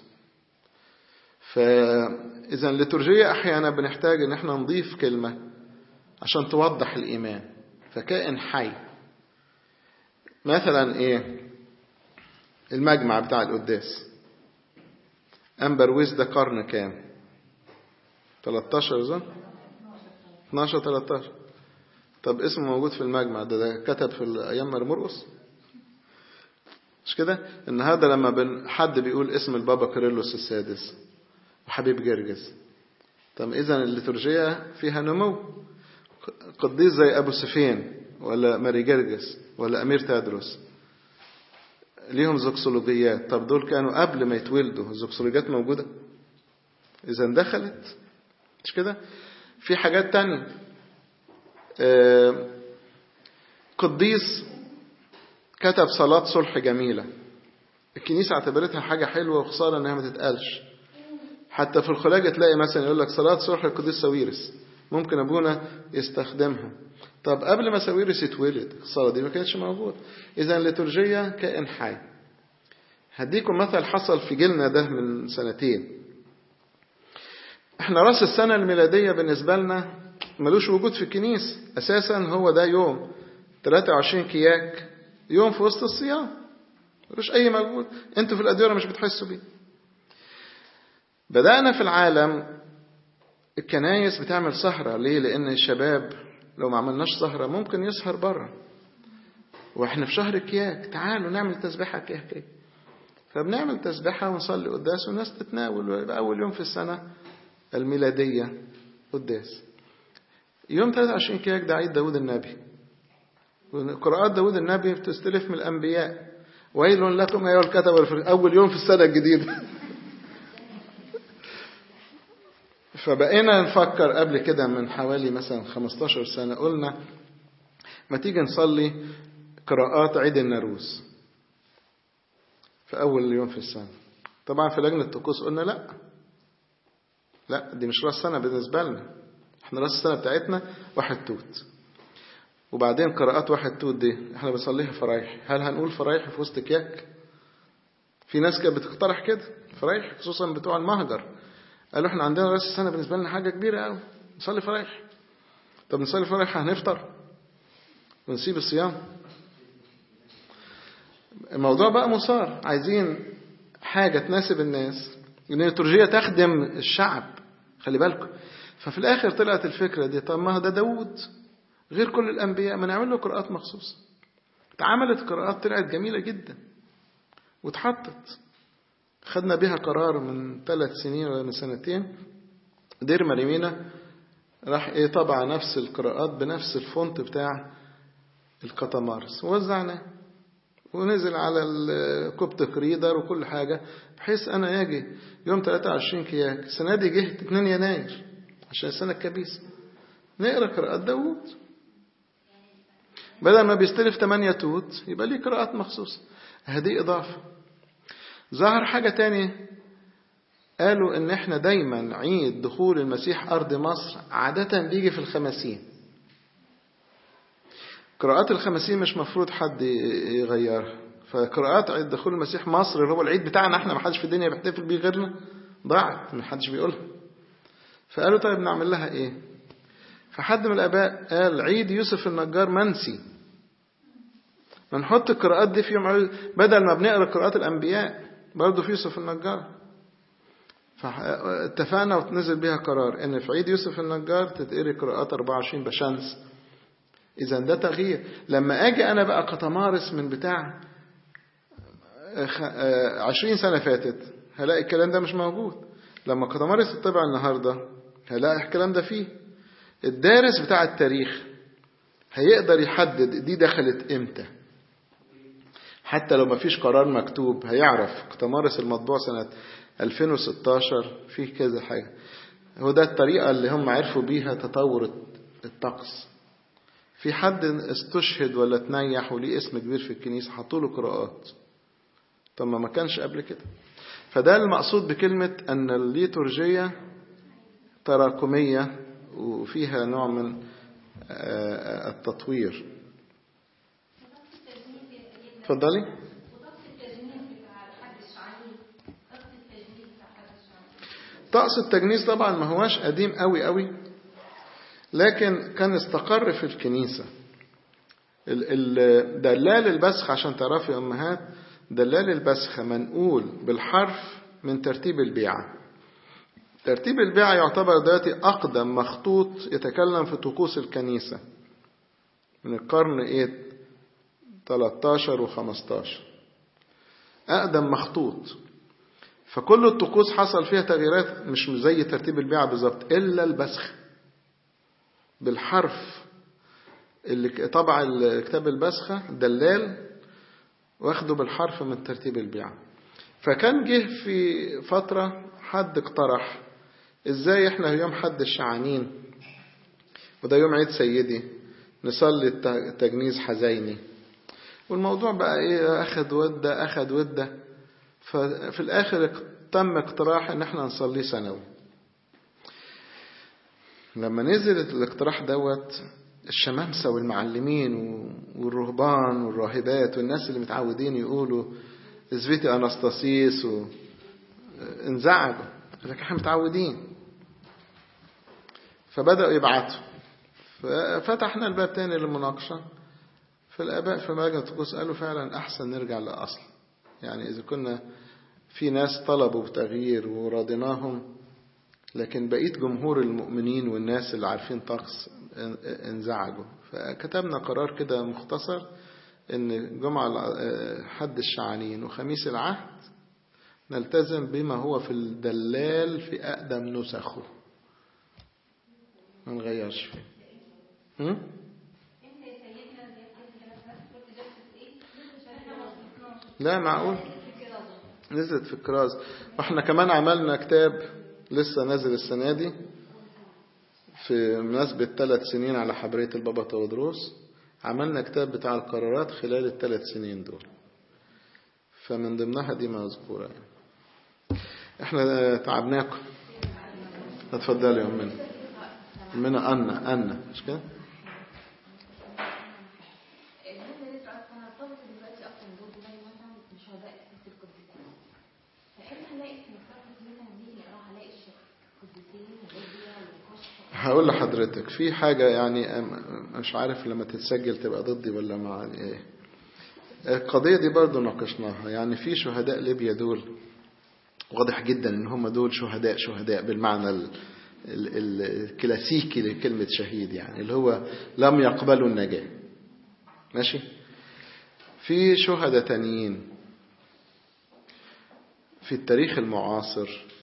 فإذا الليتورجية أحيانا بنحتاج إن احنا نضيف كلمة عشان توضح الإيمان فكائن حي مثلا إيه المجمع بتاع القداس أمبرويز ده قرن كام 13 زن 12 13 طب اسمه موجود في المجمع ده, ده كتب في أيام مرمرقس مش كده النهارده لما بن حد بيقول اسم البابا كيرلس السادس وحبيب جرجس طب اذا الليتورجيه فيها نمو قديس زي ابو سفين ولا ماري جرجس ولا امير تادروس ليهم زوكسولوجيات طب دول كانوا قبل ما يتولدوا الزوكسولوجيات موجوده اذا دخلت مش كده في حاجات تانية قديس كتب صلاة صلح جميلة الكنيسة اعتبرتها حاجة حلوة وخسارة انها ما تتقالش حتى في الخلاجة تلاقي مثلا يقول لك صلاة صلح القديس ساويرس ممكن ابونا يستخدمها طب قبل ما ساويرس يتولد الصلاة دي ما كانتش موجودة اذا الليتورجية كائن حي هديكم مثل حصل في جيلنا ده من سنتين احنا راس السنة الميلادية بالنسبة لنا ملوش وجود في الكنيسة اساسا هو ده يوم 23 كياك يوم في وسط الصيام ملوش أي مجهود أنتوا في الأديرة مش بتحسوا بيه بدأنا في العالم الكنايس بتعمل سهرة ليه؟ لأن الشباب لو ما عملناش سهرة ممكن يسهر بره واحنا في شهر كياك تعالوا نعمل تسبيحة كياك فبنعمل تسبيحة ونصلي قداس والناس تتناول ويبقى أول يوم في السنة الميلادية قداس يوم 23 كياك ده عيد داود النبي قراءات داود النبي بتستلف من الأنبياء ويل لكم أيها الكتب في أول يوم في السنة الجديدة فبقينا نفكر قبل كده من حوالي مثلا 15 سنة قلنا ما تيجي نصلي قراءات عيد الناروز في أول يوم في السنة طبعا في لجنة الطقوس قلنا لا لا دي مش راس سنة بالنسبة لنا احنا راس السنة بتاعتنا واحد توت وبعدين قراءات واحد توت دي احنا بنصليها فرايح هل هنقول فرايح في وسط كياك في ناس كانت بتقترح كده فرايح خصوصا بتوع المهجر قالوا احنا عندنا راس السنة بالنسبة لنا حاجة كبيرة قوي نصلي فرايح طب نصلي الفرح هنفطر ونسيب الصيام الموضوع بقى مثار عايزين حاجة تناسب الناس ان الترجية تخدم الشعب خلي بالكم ففي الاخر طلعت الفكرة دي طب ما ده داود غير كل الانبياء ما نعمل له قراءات مخصوصة اتعملت قراءات طلعت جميلة جدا واتحطت خدنا بها قرار من ثلاث سنين ولا من سنتين دير مريمينا راح ايه طبع نفس القراءات بنفس الفونت بتاع الكتمارس ووزعناه ونزل على الكوبتك ريدر وكل حاجة بحيث أنا يجي يوم 23 كياك السنة دي جه 2 يناير عشان السنة الكبيسة نقرأ قراءات داوود بدل ما بيستلف 8 توت يبقى ليه قراءات مخصوصة هذه إضافة ظهر حاجة تاني قالوا إن إحنا دايما عيد دخول المسيح أرض مصر عادة بيجي في الخمسين قراءات الخمسين مش مفروض حد يغيرها فقراءات عيد دخول المسيح مصر اللي هو العيد بتاعنا احنا ما حدش في الدنيا بيحتفل بيه غيرنا ضاعت ما حدش بيقولها فقالوا طيب نعمل لها ايه فحد من الاباء قال عيد يوسف النجار منسي ما نحط القراءات دي في يوم عيد بدل ما بنقرا قراءات الانبياء برضه في يوسف النجار فاتفقنا وتنزل بها قرار ان في عيد يوسف النجار تتقري قراءات 24 بشمس إذا ده تغيير لما أجي أنا بقى كتمارس من بتاع عشرين سنة فاتت هلاقي الكلام ده مش موجود لما كتمارس الطبع النهاردة هلاقي الكلام ده فيه الدارس بتاع التاريخ هيقدر يحدد دي دخلت امتى حتى لو ما فيش قرار مكتوب هيعرف كتمارس المطبوع سنة 2016 فيه كذا حاجة هو ده الطريقة اللي هم عرفوا بيها تطور الطقس في حد استشهد ولا تنيح وليه اسم كبير في الكنيسة حطوا له قراءات طب ما كانش قبل كده فده المقصود بكلمة أن الليتورجية تراكمية وفيها نوع من التطوير اتفضلي طقس التجنيس طبعا ما هواش قديم قوي قوي لكن كان استقر في الكنيسة دلال البسخ عشان تعرفي يا أمهات دلال البسخة منقول بالحرف من ترتيب البيعة ترتيب البيعة يعتبر دلوقتي أقدم مخطوط يتكلم في طقوس الكنيسة من القرن إيه 13 و 15 أقدم مخطوط فكل الطقوس حصل فيها تغييرات مش زي ترتيب البيعة بالظبط إلا البسخ بالحرف اللي طبع كتاب البسخة دلال واخده بالحرف من ترتيب البيعة فكان جه في فترة حد اقترح ازاي احنا يوم حد الشعانين وده يوم عيد سيدي نصلي التجنيز حزيني والموضوع بقى ايه اخد ودة اخد ودة ففي الاخر تم اقتراح ان احنا نصليه سنوي لما نزل الاقتراح دوت الشمامسة والمعلمين والرهبان والراهبات والناس اللي متعودين يقولوا اثبتي انستاسيس انزعجوا لكن احنا متعودين فبدأوا يبعتوا ففتحنا الباب تاني للمناقشة فالآباء في مجلس الطقوس قالوا فعلا أحسن نرجع للأصل يعني إذا كنا في ناس طلبوا بتغيير وراضيناهم لكن بقية جمهور المؤمنين والناس اللي عارفين طقس انزعجوا فكتبنا قرار كده مختصر ان جمعة حد الشعانين وخميس العهد نلتزم بما هو في الدلال في أقدم نسخه ما نغيرش فيه هم؟ لا معقول نزلت في الكراز واحنا كمان عملنا كتاب لسه نازل السنة دي في مناسبة ثلاث سنين على حبرية البابا تودروس عملنا كتاب بتاع القرارات خلال الثلاث سنين دول فمن ضمنها دي مذكورة يعني. احنا تعبناكم اتفضلي يا أمنا أمنا أنا أنا مش كده هقول لحضرتك في حاجة يعني مش عارف لما تتسجل تبقى ضدي ولا مع ايه القضية دي برضو ناقشناها يعني في شهداء ليبيا دول واضح جدا ان هم دول شهداء شهداء بالمعنى ال ال ال الكلاسيكي لكلمة شهيد يعني اللي هو لم يقبلوا النجاة ماشي في شهداء تانيين في التاريخ المعاصر